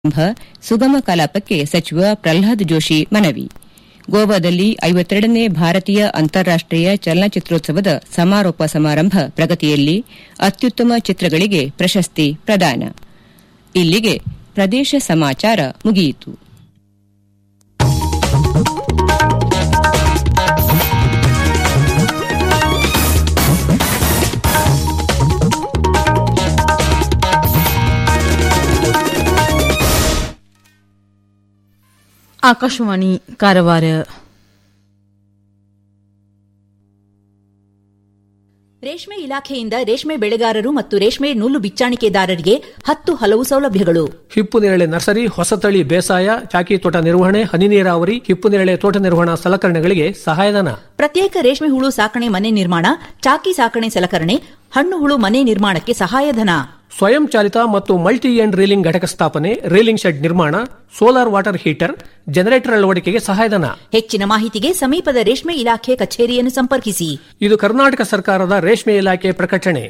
ಸಮಾರಂಭ ಸುಗಮ ಕಲಾಪಕ್ಕೆ ಸಚಿವ ಪ್ರಹ್ಲಾದ್ ಜೋಶಿ ಮನವಿ ಗೋವಾದಲ್ಲಿ ಐವತ್ತೆರಡನೇ ಭಾರತೀಯ ಅಂತಾರಾಷ್ಟೀಯ ಚಲನಚಿತ್ರೋತ್ಸವದ ಸಮಾರೋಪ ಸಮಾರಂಭ ಪ್ರಗತಿಯಲ್ಲಿ ಅತ್ಯುತ್ತಮ ಚಿತ್ರಗಳಿಗೆ ಪ್ರಶಸ್ತಿ ಪ್ರದಾನ ಇಲ್ಲಿಗೆ ಪ್ರದೇಶ ಸಮಾಚಾರ ಮುಗಿಯಿತು ಆಕಾಶವಾಣಿ ಕಾರವಾರ ರೇಷ್ಮೆ ಇಲಾಖೆಯಿಂದ ರೇಷ್ಮೆ ಬೆಳೆಗಾರರು ಮತ್ತು ರೇಷ್ಮೆ ನೂಲು ಬಿಚ್ಚಾಣಿಕೆದಾರರಿಗೆ ಹತ್ತು ಹಲವು ಸೌಲಭ್ಯಗಳು ಹಿಪ್ಪು ನೇರಳೆ ನರ್ಸರಿ ಹೊಸತಳಿ ಬೇಸಾಯ ಚಾಕಿ ತೋಟ ನಿರ್ವಹಣೆ ಹನಿ ನೀರಾವರಿ ಹಿಪ್ಪು ನೇರಳೆ ತೋಟ ನಿರ್ವಹಣಾ ಸಲಕರಣೆಗಳಿಗೆ ಸಹಾಯಧನ ಪ್ರತ್ಯೇಕ ರೇಷ್ಮೆ ಹುಳು ಸಾಕಣೆ ಮನೆ ನಿರ್ಮಾಣ ಚಾಕಿ ಸಾಕಣೆ ಸಲಕರಣೆ ಹಣ್ಣು ಹುಳು ಮನೆ ನಿರ್ಮಾಣಕ್ಕೆ ಸಹಾಯಧನ ಸ್ವಯಂ ಚಾಲಿತ ಮತ್ತು ಮಲ್ಟಿ ಎಂಡ್ ರೀಲಿಂಗ್ ಘಟಕ ಸ್ಥಾಪನೆ ರೀಲಿಂಗ್ ಶೆಡ್ ನಿರ್ಮಾಣ ಸೋಲಾರ್ ವಾಟರ್ ಹೀಟರ್ ಜನರೇಟರ್ ಅಳವಡಿಕೆಗೆ ಸಹಾಯಧನ ಹೆಚ್ಚಿನ ಮಾಹಿತಿಗೆ ಸಮೀಪದ ರೇಷ್ಮೆ ಇಲಾಖೆ ಕಚೇರಿಯನ್ನು ಸಂಪರ್ಕಿಸಿ ಇದು ಕರ್ನಾಟಕ ಸರ್ಕಾರದ ರೇಷ್ಮೆ ಇಲಾಖೆ ಪ್ರಕಟಣೆ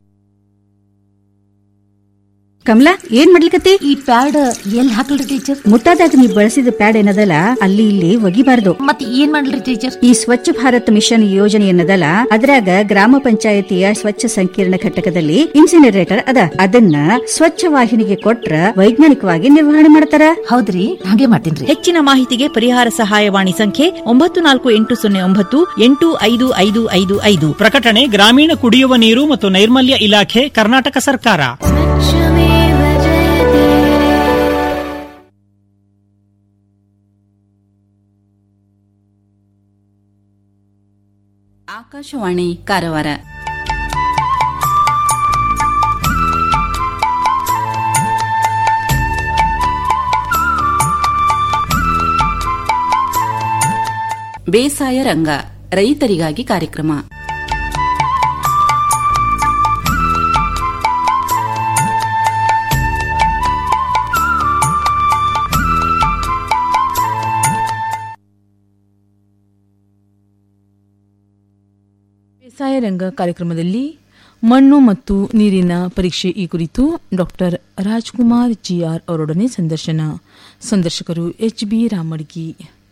ಕಮಲಾ ಏನ್ ಮಾಡ್ಲಿಕತ್ತಿ ಈ ಪ್ಯಾಡ್ ಎಲ್ಲಿ ಹಾಕಲ್ರಿ ಟೀಚರ್ ಮುಟ್ಟಾದಾಗ ನೀ ಬಳಸಿದ ಪ್ಯಾಡ್ ಏನದಲ್ಲ ಅಲ್ಲಿ ಇಲ್ಲಿ ಒಗಿಬಾರ್ದು ಮತ್ ಏನ್ ಮಾಡ್ಲಿ ಟೀಚರ್ ಈ ಸ್ವಚ್ಛ ಭಾರತ್ ಮಿಷನ್ ಯೋಜನೆ ಏನದಲ್ಲ ಅದ್ರಾಗ ಗ್ರಾಮ ಪಂಚಾಯತಿಯ ಸ್ವಚ್ಛ ಸಂಕೀರ್ಣ ಘಟಕದಲ್ಲಿ ಇನ್ಸಿನರೇಟರ್ ಅದ ಅದನ್ನ ಸ್ವಚ್ಛ ವಾಹಿನಿಗೆ ಕೊಟ್ರ ವೈಜ್ಞಾನಿಕವಾಗಿ ನಿರ್ವಹಣೆ ಮಾಡ್ತಾರ ಹೌದ್ರಿ ಹಾಗೆ ಮಾಡ್ತೀನ್ರಿ ಹೆಚ್ಚಿನ ಮಾಹಿತಿಗೆ ಪರಿಹಾರ ಸಹಾಯವಾಣಿ ಸಂಖ್ಯೆ ಒಂಬತ್ತು ನಾಲ್ಕು ಎಂಟು ಸೊನ್ನೆ ಒಂಬತ್ತು ಎಂಟು ಐದು ಐದು ಐದು ಐದು ಪ್ರಕಟಣೆ ಗ್ರಾಮೀಣ ಕುಡಿಯುವ ನೀರು ಮತ್ತು ನೈರ್ಮಲ್ಯ ಇಲಾಖೆ ಕರ್ನಾಟಕ ಸರ್ಕಾರ ಆಕಾಶವಾಣಿ ಕಾರವಾರ ಬೇಸಾಯ ರಂಗ ರೈತರಿಗಾಗಿ ಕಾರ್ಯಕ್ರಮ ಬೇಸಾಯ ರಂಗ ಕಾರ್ಯಕ್ರಮದಲ್ಲಿ ಮಣ್ಣು ಮತ್ತು ನೀರಿನ ಪರೀಕ್ಷೆ ಈ ಕುರಿತು ಡಾಕ್ಟರ್ ರಾಜ್ಕುಮಾರ್ ಜಿಆರ್ ಅವರೊಡನೆ ಸಂದರ್ಶನ ಸಂದರ್ಶಕರು ಎಚ್ ಬಿ ರಾಮಡ್ಗಿ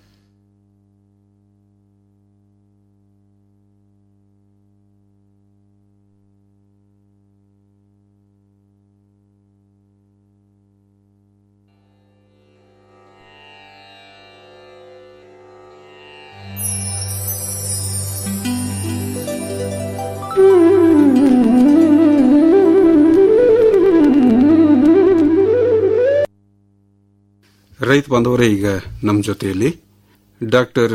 ರೈತ ಬಾಂಧವರೇ ಈಗ ನಮ್ಮ ಜೊತೆಯಲ್ಲಿ ಡಾಕ್ಟರ್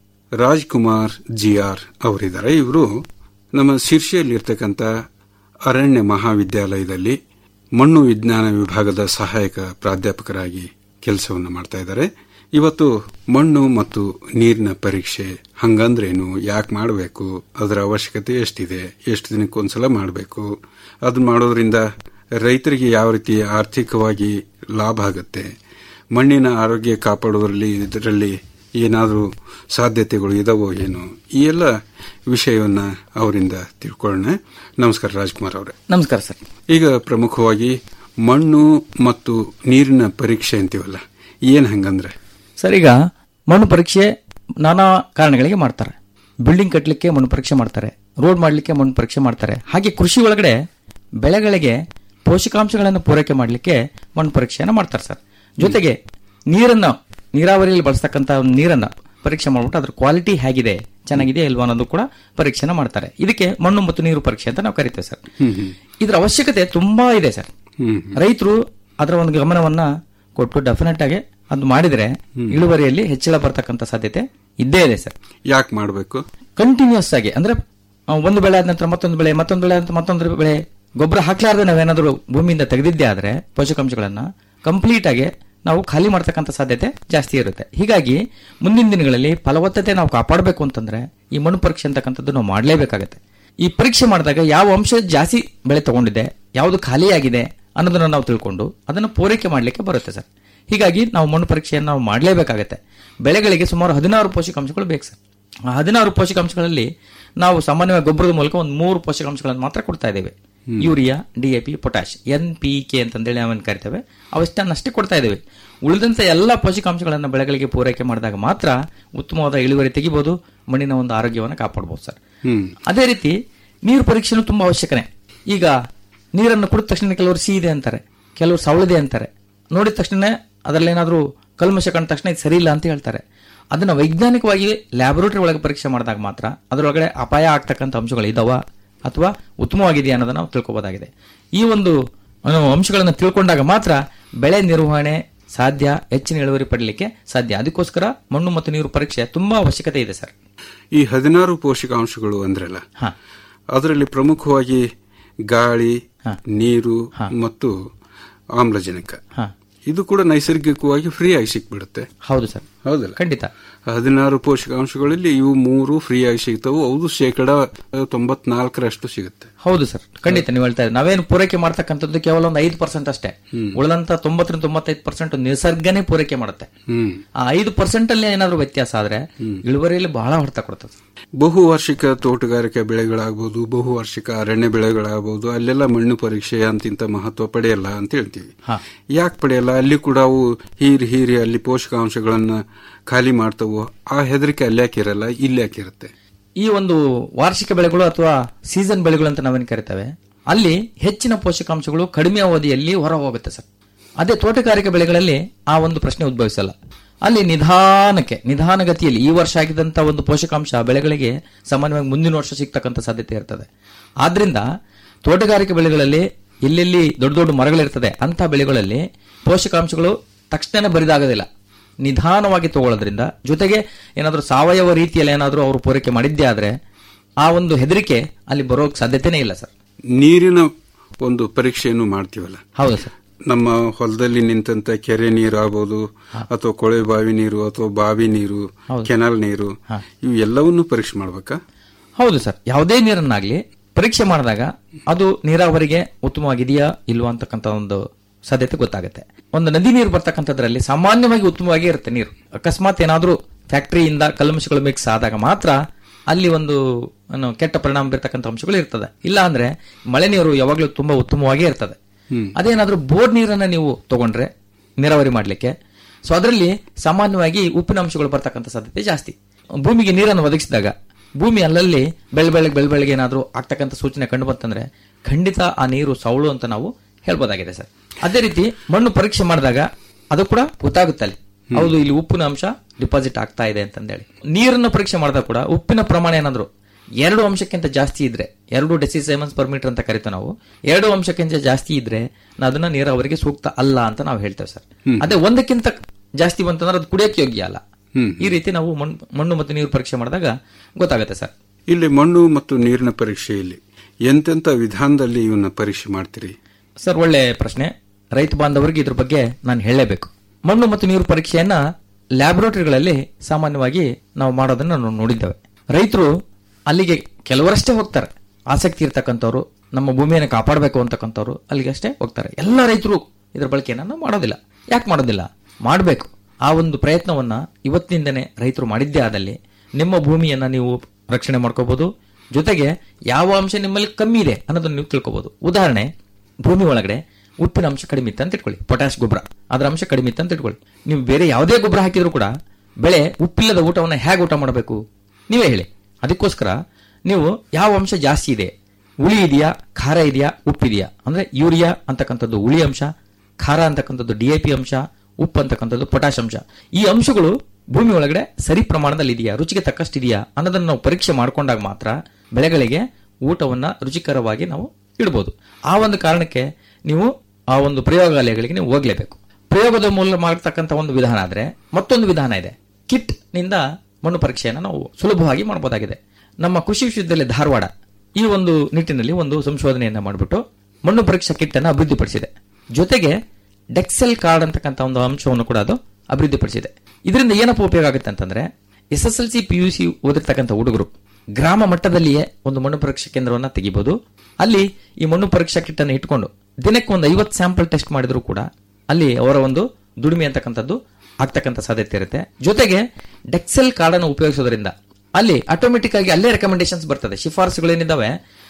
ರಾಜ್ಕುಮಾರ್ ಜಿ ಆರ್ ಅವರಿದ್ದಾರೆ ಇವರು ನಮ್ಮ ಶಿರ್ಷಿಯಲ್ಲಿರ್ತಕ್ಕಂಥ ಅರಣ್ಯ ಮಹಾವಿದ್ಯಾಲಯದಲ್ಲಿ ಮಣ್ಣು ವಿಜ್ಞಾನ ವಿಭಾಗದ ಸಹಾಯಕ ಪ್ರಾಧ್ಯಾಪಕರಾಗಿ ಕೆಲಸವನ್ನು ಮಾಡ್ತಾ ಇದ್ದಾರೆ ಇವತ್ತು ಮಣ್ಣು ಮತ್ತು ನೀರಿನ ಪರೀಕ್ಷೆ ಹಂಗಂದ್ರೇನು ಯಾಕೆ ಮಾಡಬೇಕು ಅದರ ಅವಶ್ಯಕತೆ ಎಷ್ಟಿದೆ ಎಷ್ಟು ದಿನಕ್ಕೊಂದ್ಸಲ ಮಾಡಬೇಕು ಅದನ್ನ ಮಾಡೋದ್ರಿಂದ ರೈತರಿಗೆ ಯಾವ ರೀತಿ ಆರ್ಥಿಕವಾಗಿ ಲಾಭ ಆಗುತ್ತೆ ಮಣ್ಣಿನ ಆರೋಗ್ಯ ಕಾಪಾಡೋದ್ರಲ್ಲಿ ಇದರಲ್ಲಿ ಏನಾದರೂ ಸಾಧ್ಯತೆಗಳು ಇದಾವೋ ಏನು ಈ ಎಲ್ಲ ವಿಷಯವನ್ನ ಅವರಿಂದ ತಿಳ್ಕೊಳ್ಳೋಣ ನಮಸ್ಕಾರ ರಾಜ್ಕುಮಾರ್ ಅವರೇ ನಮಸ್ಕಾರ ಸರ್ ಈಗ ಪ್ರಮುಖವಾಗಿ ಮಣ್ಣು ಮತ್ತು ನೀರಿನ ಪರೀಕ್ಷೆ ಅಂತೀವಲ್ಲ ಏನ್ ಹಂಗಂದ್ರೆ ಸರ್ ಈಗ ಮಣ್ಣು ಪರೀಕ್ಷೆ ನಾನಾ ಕಾರಣಗಳಿಗೆ ಮಾಡ್ತಾರೆ ಬಿಲ್ಡಿಂಗ್ ಕಟ್ಟಲಿಕ್ಕೆ ಮಣ್ಣು ಪರೀಕ್ಷೆ ಮಾಡ್ತಾರೆ ರೋಡ್ ಮಾಡಲಿಕ್ಕೆ ಮಣ್ಣು ಪರೀಕ್ಷೆ ಮಾಡ್ತಾರೆ ಹಾಗೆ ಕೃಷಿ ಒಳಗಡೆ ಬೆಳೆಗಳಿಗೆ ಪೋಷಕಾಂಶಗಳನ್ನು ಪೂರೈಕೆ ಮಾಡಲಿಕ್ಕೆ ಮಣ್ಣು ಪರೀಕ್ಷೆಯನ್ನು ಮಾಡ್ತಾರೆ ಸರ್ ಜೊತೆಗೆ ನೀರನ್ನ ನೀರಾವರಿಯಲ್ಲಿ ಬಳಸ್ತಕ್ಕಂಥ ನೀರನ್ನ ಪರೀಕ್ಷೆ ಮಾಡ್ಬಿಟ್ಟು ಅದ್ರ ಕ್ವಾಲಿಟಿ ಹೇಗಿದೆ ಚೆನ್ನಾಗಿದೆ ಇಲ್ವಾ ಅನ್ನೋದು ಕೂಡ ಪರೀಕ್ಷೆನ ಮಾಡ್ತಾರೆ ಇದಕ್ಕೆ ಮಣ್ಣು ಮತ್ತು ನೀರು ಪರೀಕ್ಷೆ ಅಂತ ನಾವು ಕರಿತೇವೆ ಸರ್ ಇದರ ಅವಶ್ಯಕತೆ ತುಂಬಾ ಇದೆ ಸರ್ ರೈತರು ಅದರ ಒಂದು ಗಮನವನ್ನ ಕೊಟ್ಟು ಡೆಫಿನೆಟ್ ಆಗಿ ಅದು ಮಾಡಿದ್ರೆ ಇಳುವರಿಯಲ್ಲಿ ಹೆಚ್ಚಳ ಬರ್ತಕ್ಕಂಥ ಸಾಧ್ಯತೆ ಇದ್ದೇ ಇದೆ ಸರ್ ಯಾಕೆ ಮಾಡಬೇಕು ಕಂಟಿನ್ಯೂಸ್ ಆಗಿ ಅಂದ್ರೆ ಆ, ಒಂದು ಬೆಳೆ ಆದ ನಂತರ ಮತ್ತೊಂದು ಬೆಳೆ ಮತ್ತೊಂದು ಬೆಳೆ ಅಂತ ಮತ್ತೊಂದು ಬೆಳೆ ಗೊಬ್ಬರ ಹಾಕ್ಲಾರ್ದೆ ನಾವೇನಾದ್ರೂ ಭೂಮಿಯಿಂದ ತೆಗೆದಿದ್ದೇ ಆದ್ರೆ ಪೋಷಕಾಂಶಗಳನ್ನ ಕಂಪ್ಲೀಟ್ ಆಗಿ ನಾವು ಖಾಲಿ ಮಾಡ್ತಕ್ಕಂಥ ಸಾಧ್ಯತೆ ಜಾಸ್ತಿ ಇರುತ್ತೆ ಹೀಗಾಗಿ ಮುಂದಿನ ದಿನಗಳಲ್ಲಿ ಫಲವತ್ತತೆ ನಾವು ಕಾಪಾಡಬೇಕು ಅಂತಂದ್ರೆ ಈ ಮಣ್ಣು ಪರೀಕ್ಷೆ ಅಂತಕ್ಕಂಥದ್ದು ನಾವು ಮಾಡಲೇಬೇಕಾಗತ್ತೆ ಈ ಪರೀಕ್ಷೆ ಮಾಡಿದಾಗ ಯಾವ ಅಂಶ ಜಾಸ್ತಿ ಬೆಳೆ ತಗೊಂಡಿದೆ ಯಾವುದು ಖಾಲಿಯಾಗಿದೆ ಅನ್ನೋದನ್ನ ನಾವು ತಿಳ್ಕೊಂಡು ಅದನ್ನು ಪೂರೈಕೆ ಮಾಡಲಿಕ್ಕೆ ಬರುತ್ತೆ ಸರ್ ಹೀಗಾಗಿ ನಾವು ಮಣ್ಣು ಪರೀಕ್ಷೆಯನ್ನು ನಾವು ಮಾಡಲೇಬೇಕಾಗತ್ತೆ ಬೆಳೆಗಳಿಗೆ ಸುಮಾರು ಹದಿನಾರು ಪೋಷಕಾಂಶಗಳು ಬೇಕು ಸರ್ ಆ ಹದಿನಾರು ಪೋಷಕಾಂಶಗಳಲ್ಲಿ ನಾವು ಸಾಮಾನ್ಯವಾಗಿ ಗೊಬ್ಬರದ ಮೂಲಕ ಒಂದು ಮೂರು ಪೋಷಕಾಂಶಗಳನ್ನು ಮಾತ್ರ ಕೊಡ್ತಾ ಇದ್ದೇವೆ urea DAP potash N P K ಅಂತಂದೇಳಿ ನಾವೇನು ಕರಿತೇವೆ ಅವಷ್ಟನ್ನಷ್ಟೇ ಕೊಡ್ತಾ ಇದ್ದೇವೆ ಉಳಿದಂತ ಎಲ್ಲ ಪೋಷಕಾಂಶಗಳನ್ನು ಬೆಳೆಗಳಿಗೆ ಪೂರೈಕೆ ಮಾಡಿದಾಗ ಮಾತ್ರ ಉತ್ತಮವಾದ ಇಳುವರಿ ತೆಗಿಬಹುದು ಮಣ್ಣಿನ ಒಂದು ಆರೋಗ್ಯವನ್ನು ಕಾಪಾಡಬಹುದು ಸರ್ ಹ್ಮ್ ಅದೇ ರೀತಿ ನೀರು ಪರೀಕ್ಷೆನೂ ತುಂಬಾ ಅವಶ್ಯಕನೇ ಈಗ ನೀರನ್ನು ಕುಡಿದ ತಕ್ಷಣ ಕೆಲವರು ಸಿಹಿದೆ ಅಂತಾರೆ ಕೆಲವರು ಸವಳದೆ ಅಂತಾರೆ ನೋಡಿದ ತಕ್ಷಣ ಅದರಲ್ಲಿ ಏನಾದರೂ ಕಲ್ಮಶ ಕಂಡ ತಕ್ಷಣ ಇದು ಸರಿ ಇಲ್ಲ ಅಂತ ಹೇಳ್ತಾರೆ ಅದನ್ನ ವೈಜ್ಞಾನಿಕವಾಗಿ ಲ್ಯಾಬೊರೇಟರಿ ಒಳಗೆ ಪರೀಕ್ಷೆ ಮಾಡಿದಾಗ ಮಾತ್ರ ಅದರೊಳಗಡೆ ಅಪಾಯ ಆಗ್ತಕ್ಕಂಥ ಅಂಶಗಳು ಇದಾವ ಅಥವಾ ಉತ್ತಮವಾಗಿದೆಯಾ ಅನ್ನೋದನ್ನ ನಾವು ತಿಳ್ಕೊಬೋದಾಗಿದೆ ಈ ಒಂದು ಏನು, ಅಂಶಗಳನ್ನು ತಿಳ್ಕೊಂಡಾಗ ಮಾತ್ರ ಬೆಳೆ ನಿರ್ವಹಣೆ ಸಾಧ್ಯ ಹೆಚ್ಚಿನ ಇಳುವರಿ ಪಡಲಿಕ್ಕೆ ಸಾಧ್ಯ ಅದಕ್ಕೋಸ್ಕರ ಮಣ್ಣು ಮತ್ತು ನೀರು ಪರೀಕ್ಷೆ ತುಂಬಾ ಅವಶ್ಯಕತೆ ಇದೆ ಸರ್ ಈ ಹದಿನಾರು ಪೋಷಕಾಂಶಗಳು ಅಂದ್ರಲ್ಲ ಹಾ ಅದರಲ್ಲಿ ಪ್ರಮುಖವಾಗಿ ಗಾಳಿ ನೀರು ಮತ್ತು ಆಮ್ಲಜನಕ ಹಾ ಇದು ಕೂಡ ನೈಸರ್ಗಿಕವಾಗಿ ಫ್ರೀ ಆಗಿ ಸಿಕ್ಬಿಡುತ್ತೆ ಹೌದು ಸರ್ ಹೌದಲ್ಲ ಖಂಡಿತ ಹದಿನಾರು ಪೋಷಕಾಂಶಗಳಲ್ಲಿ ಇವು ಮೂರು ಫ್ರೀ ಆಗಿ ಸಿಗ್ತವೆ ಅವು ಶೇಕಡ ತೊಂಬತ್ನಾಲ್ಕರಷ್ಟು ಸಿಗುತ್ತೆ ಹೌದು ಸರ್ ಖಂಡಿತ ನೀವು ಹೇಳ್ತಾ ಇದ್ದೀರಿ ನಾವೇನು ಪೂರೈಕೆ ಮಾಡ್ತಕ್ಕಂಥದ್ದು ಕೇವಲ ಒಂದು ಐದು ಪರ್ಸೆಂಟ್ ಅಷ್ಟೇ ಉಳಿದಂತ ತೊಂಬತ್ತರಿಂದ ತೊಂಬತ್ತೈದು ಪರ್ಸೆಂಟ್ ನಿಸರ್ಗನೇ ಪೂರೈಕೆ ಮಾಡುತ್ತೆ ಹ್ಮ್ ಆ ಐದು ಪರ್ಸೆಂಟ್ ಅಲ್ಲಿ ಏನಾದ್ರೂ ವ್ಯತ್ಯಾಸ ಆದ್ರೆ ಇಳುವರಿಯಲ್ಲಿ ಬಹಳ ಹೊಡೆತ ಕೊಡ್ತದೆ ಬಹುವಾರ್ಷಿಕ ತೋಟಗಾರಿಕೆ ಬೆಳೆಗಳಾಗಬಹುದು ಬಹುವಾರ್ಷಿಕ ಅರಣ್ಯ ಬೆಳೆಗಳಾಗಬಹುದು ಅಲ್ಲೆಲ್ಲ ಮಣ್ಣು ಪರೀಕ್ಷೆ ಅಂತಿಂತ ಮಹತ್ವ ಪಡೆಯಲ್ಲ ಅಂತ ಹೇಳ್ತೀವಿ ಹಾ. ಯಾಕೆ ಪಡೆಯಲ್ಲ ಅಲ್ಲಿ ಕೂಡ ಅವು ಹೀರಿ ಹೀರಿ ಅಲ್ಲಿ ಪೋಷಕಾಂಶಗಳನ್ನ ಖಾಲಿ ಮಾಡ್ತವು ಆ ಹೆದರಿಕೆ ಅಲ್ಲಿ ಯಾಕಿರಲ್ಲ ಇಲ್ಲಿ ಯಾಕಿರುತ್ತೆ ಈ ಒಂದು ವಾರ್ಷಿಕ ಬೆಳೆಗಳು ಅಥವಾ ಸೀಸನ್ ಬೆಳೆಗಳು ಅಂತ ನಾವೇನು ಕರಿತೇವೆ ಅಲ್ಲಿ ಹೆಚ್ಚಿನ ಪೋಷಕಾಂಶಗಳು ಕಡಿಮೆ ಅವಧಿಯಲ್ಲಿ ಹೊರ ಹೋಗುತ್ತೆ ಸರ್ ಅದೇ ತೋಟಗಾರಿಕೆ ಬೆಳೆಗಳಲ್ಲಿ ಆ ಒಂದು ಪ್ರಶ್ನೆ ಉದ್ಭವಿಸಲ್ಲ ಅಲ್ಲಿ ನಿಧಾನಕ್ಕೆ ನಿಧಾನಗತಿಯಲ್ಲಿ ಈ ವರ್ಷ ಆಗಿದ್ದಂತ ಒಂದು ಪೋಷಕಾಂಶ ಬೆಳೆಗಳಿಗೆ ಸಾಮಾನ್ಯವಾಗಿ ಮುಂದಿನ ವರ್ಷ ಸಿಗ್ತಕ್ಕಂಥ ಸಾಧ್ಯತೆ ಇರ್ತದೆ ಆದ್ರಿಂದ ತೋಟಗಾರಿಕೆ ಬೆಳೆಗಳಲ್ಲಿ ಎಲ್ಲೆಲ್ಲಿ ದೊಡ್ಡ ದೊಡ್ಡ ಮರಗಳಿರ್ತದೆ ಅಂತ ಬೆಳೆಗಳಲ್ಲಿ ಪೋಷಕಾಂಶಗಳು ತಕ್ಷಣ ಬರಿದಾಗೋದಿಲ್ಲ ನಿಧಾನವಾಗಿ ತಗೊಳ್ಳೋದ್ರಿಂದ ಜೊತೆಗೆ ಏನಾದರೂ ಸಾವಯವ ರೀತಿಯಲ್ಲಿ ಏನಾದರೂ ಅವರು ಪೂರೈಕೆ ಮಾಡಿದ್ದೇ ಆದ್ರೆ ಆ ಒಂದು ಹೆದರಿಕೆ ಅಲ್ಲಿ ಬರೋಕ್ ಸಾಧ್ಯತೆನೇ ಇಲ್ಲ ಸರ್ ನೀರಿನ ಒಂದು ಪರೀಕ್ಷೆಯನ್ನು ಮಾಡ್ತೀವಲ್ಲ ಹೌದು ಸರ್ ನಮ್ಮ ಹೊಲದಲ್ಲಿ ನಿಂತಂತ ಕೆರೆ ನೀರು ಆಗ್ಬೋದು ಅಥವಾ ಕೊಳೆ ಬಾವಿ ನೀರು ಅಥವಾ ಬಾವಿ ನೀರು ಕೆನಾಲ್ ನೀರು ಇವು ಎಲ್ಲವನ್ನೂ ಪರೀಕ್ಷೆ ಮಾಡ್ಬೇಕಾ ಹೌದು ಸರ್ ಯಾವುದೇ ನೀರನ್ನಾಗ್ಲಿ ಪರೀಕ್ಷೆ ಮಾಡಿದಾಗ ಅದು ನೀರಾವರಿಗೆ ಉತ್ತಮವಾಗಿದೆಯಾ ಇಲ್ವಾ ಅಂತಕ್ಕಂಥ ಒಂದು ಸಾಧ್ಯತೆ ಗೊತ್ತಾಗುತ್ತೆ ಒಂದು ನದಿ ನೀರು ಬರ್ತಕ್ಕಂಥದ್ರಲ್ಲಿ ಸಾಮಾನ್ಯವಾಗಿ ಉತ್ತಮವಾಗಿ ಇರುತ್ತೆ ನೀರು ಅಕಸ್ಮಾತ್ ಏನಾದ್ರೂ ಫ್ಯಾಕ್ಟರಿಯಿಂದ ಕಲ್ಮಶಗಳು ಮಿಕ್ಸ್ ಆದಾಗ ಮಾತ್ರ ಅಲ್ಲಿ ಒಂದು ಏನು, ಕೆಟ್ಟ ಪರಿಣಾಮ ಬೀರ್ತಕ್ಕಂಥ ಅಂಶಗಳು ಇರ್ತದೆ ಇಲ್ಲ ಅಂದ್ರೆ ಮಳೆ ನೀರು ಯಾವಾಗಲೂ ತುಂಬಾ ಉತ್ತಮವಾಗೇ ಇರ್ತದೆ ಅದೇನಾದ್ರೂ ಬೋರ್ ನೀರನ್ನ ನೀವು ತಗೊಂಡ್ರೆ ನೀರಾವರಿ ಮಾಡ್ಲಿಕ್ಕೆ ಸೊ ಅದರಲ್ಲಿ ಸಾಮಾನ್ಯವಾಗಿ ಉಪ್ಪಿನ ಅಂಶಗಳು ಬರ್ತಕ್ಕಂಥ ಸಾಧ್ಯತೆ ಜಾಸ್ತಿ ಭೂಮಿಗೆ ನೀರನ್ನು ಒದಗಿಸಿದಾಗ ಭೂಮಿ ಅಲ್ಲಲ್ಲಿ ಬೆಳ್ ಬೆಳಗ್ಗೆ ಬೆಳ್ ಬೆಳಗ್ಗೆ ಏನಾದ್ರೂ ಆಗ್ತಕ್ಕಂಥ ಸೂಚನೆ ಕಂಡು ಬಂತಂದ್ರೆ ಖಂಡಿತ ಆ ನೀರು ಸವಳು ಅಂತ ನಾವು ಹೇಳ್ಬೋದಾಗಿದೆ ಸರ್ ಅದೇ ರೀತಿ ಮಣ್ಣು ಪರೀಕ್ಷೆ ಮಾಡಿದಾಗ ಅದು ಕೂಡ ಗೊತ್ತಾಗುತ್ತೆ ಅಲ್ಲಿ ಹೌದು ಇಲ್ಲಿ ಉಪ್ಪಿನ ಅಂಶ ಡಿಪಾಸಿಟ್ ಆಗ್ತಾ ಇದೆ ಅಂತಂದೇಳಿ ನೀರನ್ನು ಪರೀಕ್ಷೆ ಮಾಡಿದಾಗ ಕೂಡ ಉಪ್ಪಿನ ಪ್ರಮಾಣ ಏನಾದ್ರು ಎರಡು ಅಂಶಕ್ಕಿಂತ ಜಾಸ್ತಿ ಇದ್ರೆ ಎರಡು ಡೆಸಿಸೈಮನ್ಸ್ ಪರ್ ಮೀಟರ್ ಅಂತ ಕರಿತೀವಿ ನಾವು ಎರಡು ಅಂಶಕ್ಕಿಂತ ಜಾಸ್ತಿ ಇದ್ರೆ ನಾ ಅದನ್ನ ನೀರಾವರಿಗೆ ಸೂಕ್ತ ಅಲ್ಲ ಅಂತ ನಾವು ಹೇಳ್ತೇವೆ ಸರ್ ಅದೇ ಒಂದಕ್ಕಿಂತ ಜಾಸ್ತಿ ಬಂತಂದ್ರೆ ಅದು ಕುಡಿಯಕ್ಕೆ ಯೋಗ್ಯ ಅಲ್ಲ ಈ ರೀತಿ ನಾವು ಮಣ್ಣು ಮಣ್ಣು ಮತ್ತು ನೀರು ಪರೀಕ್ಷೆ ಮಾಡಿದಾಗ ಗೊತ್ತಾಗುತ್ತೆ ಸರ್ ಇಲ್ಲಿ ಮಣ್ಣು ಮತ್ತು ನೀರಿನ ಪರೀಕ್ಷೆಯಲ್ಲಿ ಎಂತೆಂತ ವಿಧಾನದಲ್ಲಿ ಇವನ್ನ ಪರೀಕ್ಷೆ ಮಾಡ್ತೀರಿ ಸರ್ ಒಳ್ಳೆ ಪ್ರಶ್ನೆ ರೈತ ಬಾಂಧವರಿಗೆ ಇದ್ರ ಬಗ್ಗೆ ನಾನು ಹೇಳಲೇಬೇಕು ಮಣ್ಣು ಮತ್ತು ನೀರು ಪರೀಕ್ಷೆಯನ್ನ ಲ್ಯಾಬೊರೇಟರಿಗಳಲ್ಲಿ ಸಾಮಾನ್ಯವಾಗಿ ನಾವು ಮಾಡೋದನ್ನ ನಾವು ನೋಡಿದ್ದೇವೆ ರೈತರು ಅಲ್ಲಿಗೆ ಕೆಲವರಷ್ಟೇ ಹೋಗ್ತಾರೆ ಆಸಕ್ತಿ ಇರ್ತಕ್ಕಂಥವ್ರು ನಮ್ಮ ಭೂಮಿಯನ್ನು ಕಾಪಾಡಬೇಕು ಅಂತಕ್ಕಂಥವ್ರು ಅಲ್ಲಿಗೆ ಅಷ್ಟೇ ಹೋಗ್ತಾರೆ ಎಲ್ಲ ರೈತರು ಇದ್ರ ಬಳಕೆಯನ್ನ ನಾವು ಮಾಡೋದಿಲ್ಲ ಯಾಕೆ ಮಾಡೋದಿಲ್ಲ ಮಾಡಬೇಕು ಆ ಒಂದು ಪ್ರಯತ್ನವನ್ನ ಇವತ್ತಿನಿಂದನೇ ರೈತರು ಮಾಡಿದ್ದೇ ಆದಲ್ಲಿ ನಿಮ್ಮ ಭೂಮಿಯನ್ನ ನೀವು ರಕ್ಷಣೆ ಮಾಡ್ಕೋಬಹುದು ಜೊತೆಗೆ ಯಾವ ಅಂಶ ನಿಮ್ಮಲ್ಲಿ ಕಮ್ಮಿ ಇದೆ ಅನ್ನೋದನ್ನ ನೀವು ತಿಳ್ಕೋಬಹುದು ಉದಾಹರಣೆ ಭೂಮಿ ಒಳಗಡೆ ಉಪ್ಪಿನ ಅಂಶ ಕಡಿಮೆ ಇತ್ತು ಅಂತ ಇಟ್ಕೊಳ್ಳಿ ಪೊಟ್ಯಾಶ್ ಗೊಬ್ಬರ ಅದರ ಅಂಶ ಕಡಿಮೆ ಇತ್ತು ಅಂತ ಇಟ್ಕೊಳ್ಳಿ ನೀವು ಬೇರೆ ಯಾವುದೇ ಗೊಬ್ಬರ ಹಾಕಿದ್ರು ಕೂಡ ಬೆಳೆ ಉಪ್ಪಿಲ್ಲದ ಊಟವನ್ನು ಹೇಗೆ ಊಟ ಮಾಡಬೇಕು ನೀವೇ ಹೇಳಿ ಅದಕ್ಕೋಸ್ಕರ ನೀವು ಯಾವ ಅಂಶ ಜಾಸ್ತಿ ಇದೆ ಹುಳಿ ಇದೆಯಾ ಖಾರ ಇದೆಯಾ ಉಪ್ಪಿದೆಯಾ ಅಂದ್ರೆ ಯೂರಿಯಾ ಅಂತಕ್ಕಂಥದ್ದು ಹುಳಿ ಅಂಶ ಖಾರ ಅಂತಕ್ಕಂಥದ್ದು ಡಿಎಪಿ ಅಂಶ ಉಪ್ಪು ಅಂತಕ್ಕಂಥದ್ದು ಪೊಟ್ಯಾಶ್ ಅಂಶ ಈ ಅಂಶಗಳು ಭೂಮಿ ಒಳಗಡೆ ಸರಿ ಪ್ರಮಾಣದಲ್ಲಿ ಇದೆಯಾ ರುಚಿಗೆ ತಕ್ಕಷ್ಟು ಇದೆಯಾ ಅನ್ನೋದನ್ನ ನಾವು ಪರೀಕ್ಷೆ ಮಾಡ್ಕೊಂಡಾಗ ಮಾತ್ರ ಬೆಳೆಗಳಿಗೆ ಊಟವನ್ನ ರುಚಿಕರವಾಗಿ ನಾವು ಇಡಬಹುದು ಆ ಒಂದು ಕಾರಣಕ್ಕೆ ನೀವು ಆ ಒಂದು ಪ್ರಯೋಗಾಲಯಗಳಿಗೆ ನೀವು ಹೋಗ್ಲೇಬೇಕು ಪ್ರಯೋಗದ ಮೂಲ ಮಾಡತಕ್ಕಂಥ ಒಂದು ವಿಧಾನ ಆದ್ರೆ ಮತ್ತೊಂದು ವಿಧಾನ ಇದೆ ಕಿಟ್ ನಿಂದ ಮಣ್ಣು ಪರೀಕ್ಷೆಯನ್ನು ನಾವು ಸುಲಭವಾಗಿ ಮಾಡಬಹುದಾಗಿದೆ ನಮ್ಮ ಕೃಷಿ ವಿಶ್ವವಿದ್ಯಾಲಯ ಧಾರವಾಡ ಈ ಒಂದು ನಿಟ್ಟಿನಲ್ಲಿ ಒಂದು ಸಂಶೋಧನೆಯನ್ನ ಮಾಡಿಬಿಟ್ಟು ಮಣ್ಣು ಪರೀಕ್ಷಾ ಕಿಟ್ ಅನ್ನು ಅಭಿವೃದ್ಧಿಪಡಿಸಿದೆ ಜೊತೆಗೆ ಡೆಕ್ಸೆಲ್ ಕಾರ್ಡ್ ಅಂತಕ್ಕಂಥ ಒಂದು ಅಂಶವನ್ನು ಕೂಡ ಅದು ಅಭಿವೃದ್ಧಿಪಡಿಸಿದೆ ಇದರಿಂದ ಏನಪ್ಪ ಉಪಯೋಗ ಆಗುತ್ತೆ ಅಂತಂದ್ರೆ S S L C P U C ಓದಿರ್ತಕ್ಕಂಥ ಹುಡುಗರು ಗ್ರಾಮ ಮಟ್ಟದಲ್ಲಿಯೇ ಒಂದು ಮಣ್ಣು ಪರೀಕ್ಷಾ ಕೇಂದ್ರವನ್ನ ತೆಗಿಬಹುದು ಅಲ್ಲಿ ಈ ಮಣ್ಣು ಪರೀಕ್ಷಾ ಕಿಟ್ ಅನ್ನು ಇಟ್ಕೊಂಡು ದಿನಕ್ಕೆ ಒಂದು ಐವತ್ತು ಸ್ಯಾಂಪಲ್ ಟೆಸ್ಟ್ ಮಾಡಿದ್ರು ಕೂಡ ಅಲ್ಲಿ ಅವರ ಒಂದು ದುಡಿಮೆ ಅಂತಕ್ಕಂಥದ್ದು ಆಗ್ತಕ್ಕಂಥ ಸಾಧ್ಯತೆ ಇರುತ್ತೆ ಜೊತೆಗೆ ಡೆಕ್ಸೆಲ್ ಕಾರ್ಡ್ ಅನ್ನು ಉಪಯೋಗಿಸೋದ್ರಿಂದ ಅಲ್ಲಿ ಆಟೋಮೆಟಿಕ್ ಆಗಿ ಅಲ್ಲೇ ರೆಕಮೆಂಡೇಶನ್ಸ್ ಬರ್ತದೆ ಶಿಫಾರಸುಗಳೇನಿದ್ದಾವೆ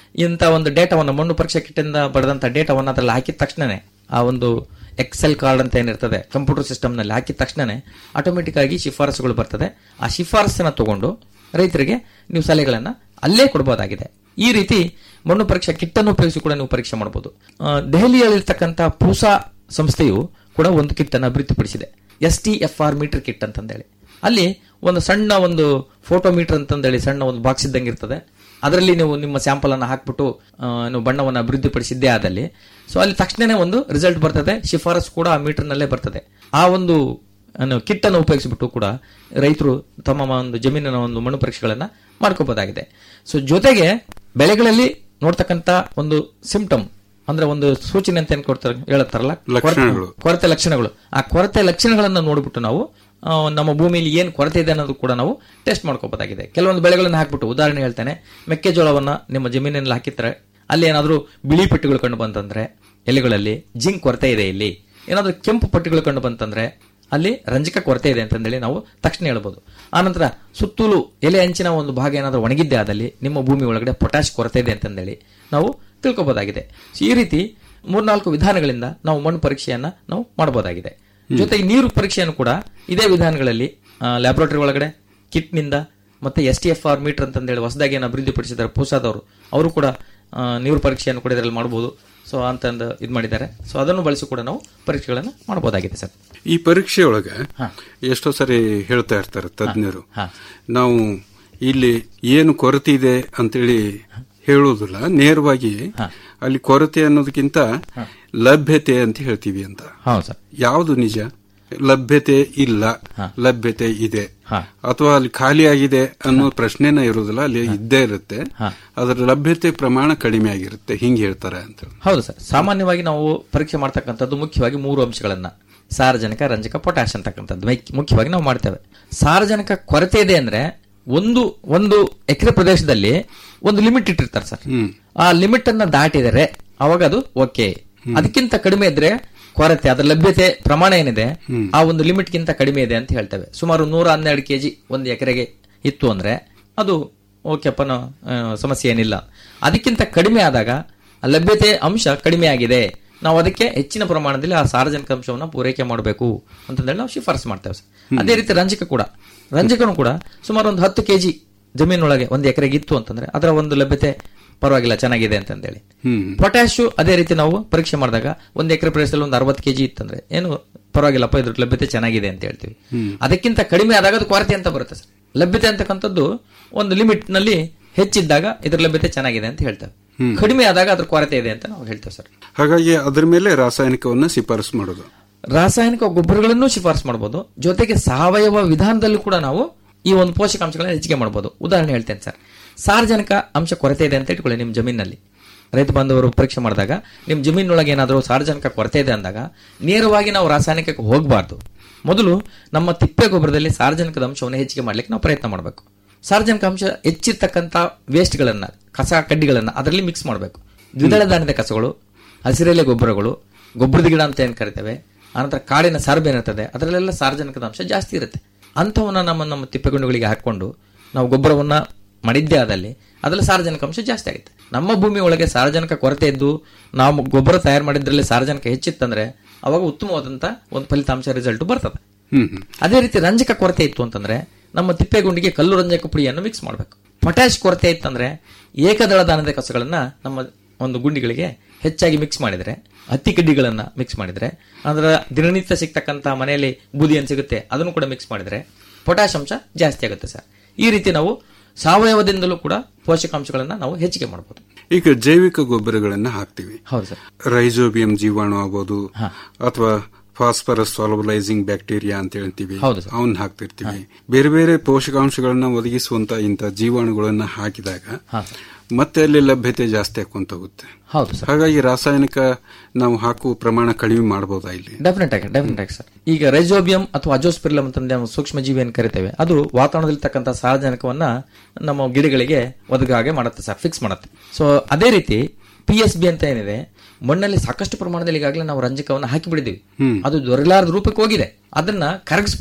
ಇಂಥ ಒಂದು ಡೇಟಾವನ್ನು ಮಣ್ಣು ಪರೀಕ್ಷಾ ಕಿಟ್ಟಿಂದ ಪಡೆದಂತ ಡೇಟಾವನ್ನು ಅದರಲ್ಲಿ ಹಾಕಿದ ತಕ್ಷಣನೇ ಆ ಒಂದು ಎಕ್ಸೆಲ್ ಕಾರ್ಡ್ ಅಂತ ಏನಿರ್ತದೆ ಕಂಪ್ಯೂಟರ್ ಸಿಸ್ಟಮ್ ನಲ್ಲಿ ಹಾಕಿದ ತಕ್ಷಣನೇ ಆಟೋಮೆಟಿಕ್ ಆಗಿ ಶಿಫಾರಸುಗಳು ಬರ್ತದೆ ಆ ಶಿಫಾರಸನ್ನ ತಗೊಂಡು ರೈತರಿಗೆ ನೀವು ಸಲಹೆಗಳನ್ನ ಅಲ್ಲೇ ಕೊಡಬಹುದಾಗಿದೆ ಈ ರೀತಿ ಮಣ್ಣು ಪರೀಕ್ಷಾ ಕಿಟ್ ಅನ್ನು ಉಪಯೋಗಿಸಿ ಕೂಡ ನೀವು ಪರೀಕ್ಷೆ ಮಾಡಬಹುದು ಆ, ದೆಹಲಿಯಲ್ಲಿರ್ತಕ್ಕಂಥ ಪೂಸಾ ಸಂಸ್ಥೆಯು ಕೂಡ ಒಂದು ಕಿಟ್ ಅನ್ನು ಅಭಿವೃದ್ಧಿಪಡಿಸಿದೆ S T F R meter kit ಅಂತಂದೇಳಿ ಅಲ್ಲಿ ಒಂದು ಸಣ್ಣ ಒಂದು ಫೋಟೋ ಮೀಟರ್ ಅಂತಂದೇಳಿ ಸಣ್ಣ ಒಂದು ಬಾಕ್ಸ್ ಇದ್ದಂಗೆ ಇರ್ತದೆ ಅದರಲ್ಲಿ ನೀವು ನಿಮ್ಮ ಸ್ಯಾಂಪಲ್ ಅನ್ನು ಹಾಕ್ಬಿಟ್ಟು ಆ, ನೀವು ಬಣ್ಣವನ್ನು ಅಭಿವೃದ್ಧಿಪಡಿಸಿದ್ದೇ ಆದಲ್ಲಿ ಸೊ ಅಲ್ಲಿ ತಕ್ಷಣನೇ ಒಂದು ರಿಸಲ್ಟ್ ಬರ್ತದೆ ಶಿಫಾರಸ್ ಕೂಡ ಆ ಮೀಟರ್ ನಲ್ಲೇ ಬರ್ತದೆ ಆ ಒಂದು ಕಿಟ್ ಅನ್ನು ಉಪಯೋಗಿಸಿಬಿಟ್ಟು ಕೂಡ ರೈತರು ತಮ್ಮ ಒಂದು ಜಮೀನಿನ ಒಂದು ಮಣ್ಣು ಪರೀಕ್ಷೆಗಳನ್ನ ಮಾಡ್ಕೋಬಹುದಾಗಿದೆ ಸೊ ಜೊತೆಗೆ ಬೆಳೆಗಳಲ್ಲಿ ನೋಡ್ತಕ್ಕಂತ ಒಂದು ಸಿಂಪ್ಟಮ್ ಅಂದ್ರೆ ಒಂದು ಸೂಚನೆ ಅಂತ ಏನ್ ಕೊಡ್ತಾರೆ ಹೇಳುತ್ತಾರಲ್ಲ ಕೊರತೆ- ಲಕ್ಷಣಗಳು. ಕೊರತೆ ಲಕ್ಷಣಗಳು ಆ ಕೊರತೆ ಲಕ್ಷಣಗಳನ್ನು ನೋಡ್ಬಿಟ್ಟು ನಾವು ಆ, ನಮ್ಮ ಭೂಮಿಯಲ್ಲಿ ಏನು ಕೊರತೆ ಇದೆ ಅನ್ನೋದು ಕೂಡ ನಾವು ಟೆಸ್ಟ್ ಮಾಡ್ಕೋಬಹುದಾಗಿದೆ ಕೆಲವೊಂದು ಬೆಳೆಗಳನ್ನು ಹಾಕ್ಬಿಟ್ಟು ಉದಾಹರಣೆ ಹೇಳ್ತೇನೆ ಮೆಕ್ಕೆಜೋಳವನ್ನ ನಿಮ್ಮ ಜಮೀನಿನಲ್ಲಿ ಹಾಕಿದ್ರೆ ಅಲ್ಲಿ ಏನಾದರೂ ಬಿಳಿ ಪಟ್ಟಿಗಳು ಕಂಡು ಬಂತಂದ್ರೆ ಎಲೆಗಳಲ್ಲಿ ಜಿಂಕ್ ಕೊರತೆ ಇದೆ ಇಲ್ಲಿ ಏನಾದರೂ ಕೆಂಪು ಪಟ್ಟಿಗಳು ಕಂಡು ಬಂತಂದ್ರೆ ಅಲ್ಲಿ ರಂಜಕ ಕೊರತೆ ಇದೆ ಅಂತಂದೇಳಿ ನಾವು ತಕ್ಷಣ ಹೇಳ್ಬೋದು ಆನಂತರ ಸುತ್ತಲೂ ಎಲೆ ಅಂಚಿನ ಒಂದು ಭಾಗ ಏನಾದರೂ ಒಣಗಿದ್ದೆ ಆದಲ್ಲಿ ನಿಮ್ಮ ಭೂಮಿ ಒಳಗಡೆ ಪೊಟ್ಯಾಶ್ ಕೊರತೆ ಇದೆ ಅಂತಂದೇಳಿ ನಾವು ತಿಳ್ಕೊಬಹುದಾಗಿದೆ So, ಈ ರೀತಿ ಮೂರ್ನಾಲ್ಕು ವಿಧಾನಗಳಿಂದ ನಾವು ಮಣ್ಣು ಪರೀಕ್ಷೆಯನ್ನ ನಾವು ಮಾಡಬಹುದಾಗಿದೆ ಜೊತೆಗೆ ನೀರು ಪರೀಕ್ಷೆಯನ್ನು ಕೂಡ ಇದೇ ವಿಧಾನಗಳಲ್ಲಿ ಲ್ಯಾಬೊರೇಟರಿ ಒಳಗಡೆ ಕಿಟ್ನಿಂದ ಮತ್ತೆ S T F R meter ಅಂತಂದೇಳಿ ಹೊಸದಾಗಿ ಏನು ಅಭಿವೃದ್ಧಿಪಡಿಸಿದ್ದಾರೆ ಪೂಸಾದವರು ಅವರು ಕೂಡ ಆ, ನೀರು ಪರೀಕ್ಷೆಯನ್ನು ಕೂಡ ಇದರಲ್ಲಿ ಮಾಡಬಹುದು ಸೊ ಅಂತಂದು ಇದು ಮಾಡಿದ್ದಾರೆ ಸೊ ಅದನ್ನು ಬಳಸಿ ಕೂಡ ನಾವು ಪರೀಕ್ಷೆಗಳನ್ನು ಮಾಡಬಹುದಾಗಿದೆ ಸರ್ ಈ ಪರೀಕ್ಷೆಯೊಳಗ ಎಷ್ಟೋ ಸರಿ ಹೇಳ್ತಾ ಇರ್ತಾರೆ ತಜ್ಞರು ನಾವು ಇಲ್ಲಿ ಏನು ಕೊರತೆ ಇದೆ ಅಂತೇಳಿ ಹೇಳುವುದಿಲ್ಲ ನೇರವಾಗಿ ಅಲ್ಲಿ ಕೊರತೆ ಅನ್ನೋದಕ್ಕಿಂತ ಲಭ್ಯತೆ ಅಂತ ಹೇಳ್ತೀವಿ ಅಂತ ಹೌದು ಸರ್ ಯಾವುದು ನಿಜ ಲಭ್ಯತೆ ಇಲ್ಲ ಲಭ್ಯತೆ ಇದೆ ಅಥವಾ ಅಲ್ಲಿ ಖಾಲಿ ಆಗಿದೆ ಅನ್ನೋ ಪ್ರಶ್ನೆನ ಇರುವುದಿಲ್ಲ ಅಲ್ಲಿ ಇದ್ದೇ ಇರುತ್ತೆ ಅದರ ಲಭ್ಯತೆ ಪ್ರಮಾಣ ಕಡಿಮೆ ಆಗಿರುತ್ತೆ ಹಿಂಗೆ ಹೇಳ್ತಾರೆ ಅಂತ ಹೌದು ಸರ್ ಸಾಮಾನ್ಯವಾಗಿ ನಾವು ಪರೀಕ್ಷೆ ಮಾಡ್ತಕ್ಕಂಥದ್ದು ಮುಖ್ಯವಾಗಿ ಮೂರು ಅಂಶಗಳನ್ನ ಸಾರಜನಕ ರಂಜಕ ಪೊಟ್ಯಾಶ್ ಅಂತಕ್ಕಂಥದ್ದು ಮೈ- ಮುಖ್ಯವಾಗಿ ನಾವು ಮಾಡ್ತೇವೆ ಸಾರಜನಕ ಕೊರತೆ ಇದೆ ಅಂದ್ರೆ ಒಂದು ಒಂದು ಎಕರೆ ಪ್ರದೇಶದಲ್ಲಿ ಒಂದು ಲಿಮಿಟ್ ಇಟ್ಟಿರ್ತಾರೆ ಸರ್ ಆ ಲಿಮಿಟ್ ಅನ್ನ ದಾಟಿದರೆ ಅವಾಗ ಅದು ಓಕೆ ಅದಕ್ಕಿಂತ ಕಡಿಮೆ ಇದ್ರೆ ಕೊರತೆ ಅದರ ಲಭ್ಯತೆ ಪ್ರಮಾಣ ಏನಿದೆ ಆ ಒಂದು ಲಿಮಿಟ್ ಗಿಂತ ಕಡಿಮೆ ಇದೆ ಅಂತ ಹೇಳ್ತೇವೆ ಸುಮಾರು ನೂರ ಹನ್ನೆರಡು ಕೆಜಿ ಒಂದು ಎಕರೆಗೆ ಇತ್ತು ಅಂದ್ರೆ ಅದು ಓಕೆಪ್ಪ ನಾ- ಆ, ಸಮಸ್ಯೆ ಏನಿಲ್ಲ ಅದಕ್ಕಿಂತ ಕಡಿಮೆ ಆದಾಗ ಆ ಲಭ್ಯತೆ ಅಂಶ ಕಡಿಮೆ ಆಗಿದೆ ನಾವು ಅದಕ್ಕೆ ಹೆಚ್ಚಿನ ಪ್ರಮಾಣದಲ್ಲಿ ಆ ಸಾರ್ವಜನಿಕ ಅಂಶವನ್ನು ಪೂರೈಕೆ ಮಾಡಬೇಕು ಅಂತಂದೇಳಿ ನಾವು ಶಿಫಾರಸು ಮಾಡ್ತೇವೆ ಸರ್. ಅದೇ ರೀತಿ ರಂಜಕ ಕೂಡ ರಂಜಕನು ಕೂಡ ಸುಮಾರು ಒಂದು ಹತ್ತು ಕೆಜಿ ಜಮೀನೊಳಗೆ ಒಂದು ಎಕರೆಗೆ ಇತ್ತು ಅಂತಂದ್ರೆ ಅದರ ಒಂದು ಲಭ್ಯತೆ ಪರವಾಗಿಲ್ಲ ಚೆನ್ನಾಗಿದೆ ಅಂತಂದೇಳಿ ಪೊಟ್ಯಾಶು ಅದೇ ರೀತಿ ನಾವು ಪರೀಕ್ಷೆ ಮಾಡಿದಾಗ ಒಂದು ಎಕರೆ ಪ್ರದೇಶದಲ್ಲಿ ಒಂದು ಅರವತ್ತು ಕೆಜಿ ಇತ್ತಂದ್ರೆ ಏನು ಪರವಾಗಿಲ್ಲಪ್ಪ ಇದ್ರ ಲಭ್ಯತೆ ಚೆನ್ನಾಗಿದೆ ಅಂತ ಹೇಳ್ತೀವಿ ಅದಕ್ಕಿಂತ ಕಡಿಮೆ ಆದಾಗ ಅದು ಕೊರತೆ ಅಂತ ಬರುತ್ತೆ ಸರ್ ಲಭ್ಯತೆ ಅಂತಕ್ಕಂಥದ್ದು ಒಂದು ಲಿಮಿಟ್ ನಲ್ಲಿ ಹೆಚ್ಚಿದ್ದಾಗ ಇದ್ರ ಲಭ್ಯತೆ ಚೆನ್ನಾಗಿದೆ ಅಂತ ಹೇಳ್ತೇವೆ ಕಡಿಮೆ ಆದಾಗ ಅದ್ರ ಕೊರತೆ ಇದೆ ಅಂತ ನಾವು ಹೇಳ್ತೇವೆ ಸರ್ ಹಾಗಾಗಿ ಅದರ ಮೇಲೆ ರಾಸಾಯನಿಕವನ್ನ ಶಿಫಾರಸು ಮಾಡೋದು ರಾಸಾಯನಿಕ ಗೊಬ್ಬರಗಳನ್ನು ಶಿಫಾರಸು ಮಾಡಬಹುದು ಜೊತೆಗೆ ಸಾವಯವ ವಿಧಾನದಲ್ಲೂ ಕೂಡ ನಾವು ಈ ಒಂದು ಪೋಷಕಾಂಶಗಳನ್ನ ಹೆಚ್ಚಿಗೆ ಮಾಡಬಹುದು ಉದಾಹರಣೆ ಹೇಳ್ತೇನೆ ಸರ್ ಸಾರ್ವಜನಿಕ ಅಂಶ ಕೊರತೆ ಇದೆ ಅಂತ ಇಟ್ಕೊಳ್ಳಿ ನಿಮ್ಮ ಜಮೀನಲ್ಲಿ ರೈತ ಬಾಂಧವರು ಪರೀಕ್ಷೆ ಮಾಡಿದಾಗ ನಿಮ್ಮ ಜಮೀನೊಳಗೆ ಏನಾದರೂ ಸಾರ್ವಜನಿಕ ಕೊರತೆ ಇದೆ ಅಂದಾಗ ನೇರವಾಗಿ ನಾವು ರಾಸಾಯನಿಕಕ್ಕೆ ಹೋಗಬಾರ್ದು ಮೊದಲು ನಮ್ಮ ತಿಪ್ಪೆ ಗೊಬ್ಬರದಲ್ಲಿ ಸಾರ್ವಜನಿಕದ ಅಂಶವನ್ನು ಹೆಚ್ಚಿಗೆ ಮಾಡ್ಲಿಕ್ಕೆ ನಾವು ಪ್ರಯತ್ನ ಮಾಡಬೇಕು ಸಾರ್ವಜನಿಕ ಅಂಶ ಹೆಚ್ಚಿರ್ತಕ್ಕಂಥ ವೇಸ್ಟ್ಗಳನ್ನ ಕಸ ಕಡ್ಡಿಗಳನ್ನ ಅದರಲ್ಲಿ ಮಿಕ್ಸ್ ಮಾಡಬೇಕು ದ್ವಿದಳ ಧಾನ್ಯದ ಕಸಗಳು ಹಸಿರೆಲೆ ಗೊಬ್ಬರಗಳು ಗೊಬ್ಬರದ ಗಿಡ ಅಂತ ಏನ್ ಕರಿತೇವೆ ಆನಂತರ ಕಾಡಿನ ಸಾರ್ಬ್ ಏನಿರ್ತದೆ ಅದರಲ್ಲೆಲ್ಲ ಸಾರ್ವಜನಿಕದ ಅಂಶ ಜಾಸ್ತಿ ಇರುತ್ತೆ ಅಂಥವನ್ನ ನಮ್ಮ ನಮ್ಮ ತಿಪ್ಪೆಗುಂಡುಗಳಿಗೆ ಹಾಕೊಂಡು ನಾವು ಗೊಬ್ಬರವನ್ನ ಮಾಡಿದ್ದೇ ಆದಲ್ಲಿ ಅದರಲ್ಲಿ ಸಾರ್ವಜನಿಕ ಅಂಶ ಜಾಸ್ತಿ ಆಗುತ್ತೆ ನಮ್ಮ ಭೂಮಿ ಒಳಗೆ ಸಾರ್ವಜನಿಕ ಕೊರತೆ ಇದ್ದು ನಾವು ಗೊಬ್ಬರ ತಯಾರು ಮಾಡಿದ್ರಲ್ಲಿ ಸಾರ್ವಜನಿಕ ಹೆಚ್ಚಿತ್ತಂದ್ರೆ ಅವಾಗ ಉತ್ತಮವಾದಂತ ಒಂದು ಫಲಿತಾಂಶ ರಿಸಲ್ಟ್ ಬರ್ತದೆ ಅದೇ ರೀತಿ ರಂಜಕ ಕೊರತೆ ಇತ್ತು ಅಂತಂದ್ರೆ ನಮ್ಮ ತಿಪ್ಪೆಗುಂಡಿಗೆ ಕಲ್ಲು ರಂಜಕ ಪುಡಿಯನ್ನು ಮಿಕ್ಸ್ ಮಾಡಬೇಕು ಪೊಟ್ಯಾಶ್ ಕೊರತೆ ಇತ್ತಂದ್ರೆ ಏಕದಳ ದಾನದ ಕಸಗಳನ್ನ ನಮ್ಮ ಒಂದು ಗುಂಡಿಗಳಿಗೆ ಹೆಚ್ಚಾಗಿ ಮಿಕ್ಸ್ ಮಾಡಿದ್ರೆ ಹತ್ತಿ ಕಡ್ಡಿಗಳನ್ನ ಮಿಕ್ಸ್ ಮಾಡಿದ್ರೆ ಅಂದ್ರೆ ದಿನನಿತ್ಯ ಸಿಗ್ತಕ್ಕಂತ ಮನೆಯಲ್ಲಿ ಬೂದಿ ಏನ್ ಸಿಗುತ್ತೆ ಅದನ್ನು ಕೂಡ ಮಿಕ್ಸ್ ಮಾಡಿದ್ರೆ ಪೊಟ್ಯಾಶ್ ಅಂಶ ಜಾಸ್ತಿ ಆಗುತ್ತೆ ಸರ್ ಈ ರೀತಿ ನಾವು ಸಾವಯವದಿಂದಲೂ ಕೂಡ ಪೋಷಕಾಂಶಗಳನ್ನ ನಾವು ಹೆಚ್ಚಿಗೆ ಮಾಡಬಹುದು ಈಗ ಜೈವಿಕ ಗೊಬ್ಬರಗಳನ್ನ ಹಾಕ್ತಿವಿ ಹೌದು ಸರ್ ರೈಜೋಬಿಯಂ ಜೀವಾಣು ಆಗ್ಬೋದು ಅಥವಾ ಫಾಸ್ಫರಸ್ ಸಾಲಬಲೈಸಿಂಗ್ ಬ್ಯಾಕ್ಟೀರಿಯಾ ಅಂತ ಹೇಳ್ತೀವಿ ಹೌದು ಅವನ್ನ ಹಾಕ್ತಿರ್ತೀವಿ ಬೇರೆ ಬೇರೆ ಪೋಷಕಾಂಶಗಳನ್ನ ಒದಗಿಸುವಂತ ಇಂಥ ಜೀವಾಣುಗಳನ್ನ ಹಾಕಿದಾಗ ಮತ್ತೆ ಅಲ್ಲಿ ಲಭ್ಯತೆ ಜಾಸ್ತಿ ಆಕೊಂತ ಹೋಗುತ್ತೆ ಹೌದು ಹಾಗಾಗಿ ರಾಸಾಯನಿಕ ನಾವು ಹಾಕುವ ಪ್ರಮಾಣ ಕಡಿಮೆ ಮಾಡಬಹುದಾ ಇಲ್ಲಿ ಡೆಫಿನೆಟ್ ಆಗಿ ಡೆಫಿನೆಟ್ ಆಗಿ ಸರ್ ಈಗ ರೆಜೋಬಿಯಂ ಅಥವಾ ಅಜೋಸ್ಪಿರಲಮ್ ಅಂತಂದ್ರೆ ನಾವು ಸೂಕ್ಷ್ಮ ಜೀವಿ ಏನ್ ಕರಿತೇವೆ ಅದು ವಾತಾವರಣದಲ್ಲಿರ್ತಕ್ಕಂಥ ಸಾರಜನಕವನ್ನ ನಮ್ಮ ಗಿಡಗಳಿಗೆ ಒದಗ ಹಾಗೆ ಮಾಡುತ್ತೆ ಸರ್ ಫಿಕ್ಸ್ ಮಾಡುತ್ತೆ ಸೊ ಅದೇ ರೀತಿ ಪಿ ಎಸ್ ಬಿ ಅಂತ ಏನಿದೆ ಮಣ್ಣಲ್ಲಿ ಸಾಕಷ್ಟು ಪ್ರಮಾಣದಲ್ಲಿ ಈಗಾಗಲೇ ನಾವು ರಂಜಕವನ್ನು ಹಾಕಿ ಬಿಡಿದೀವಿ ಅದು ದೊರೆಲಾರದ ರೂಪಕ್ಕೆ ಹೋಗಿದೆ ಅದನ್ನ ಕರಗಿಸ್ಬಿಟ್ಟು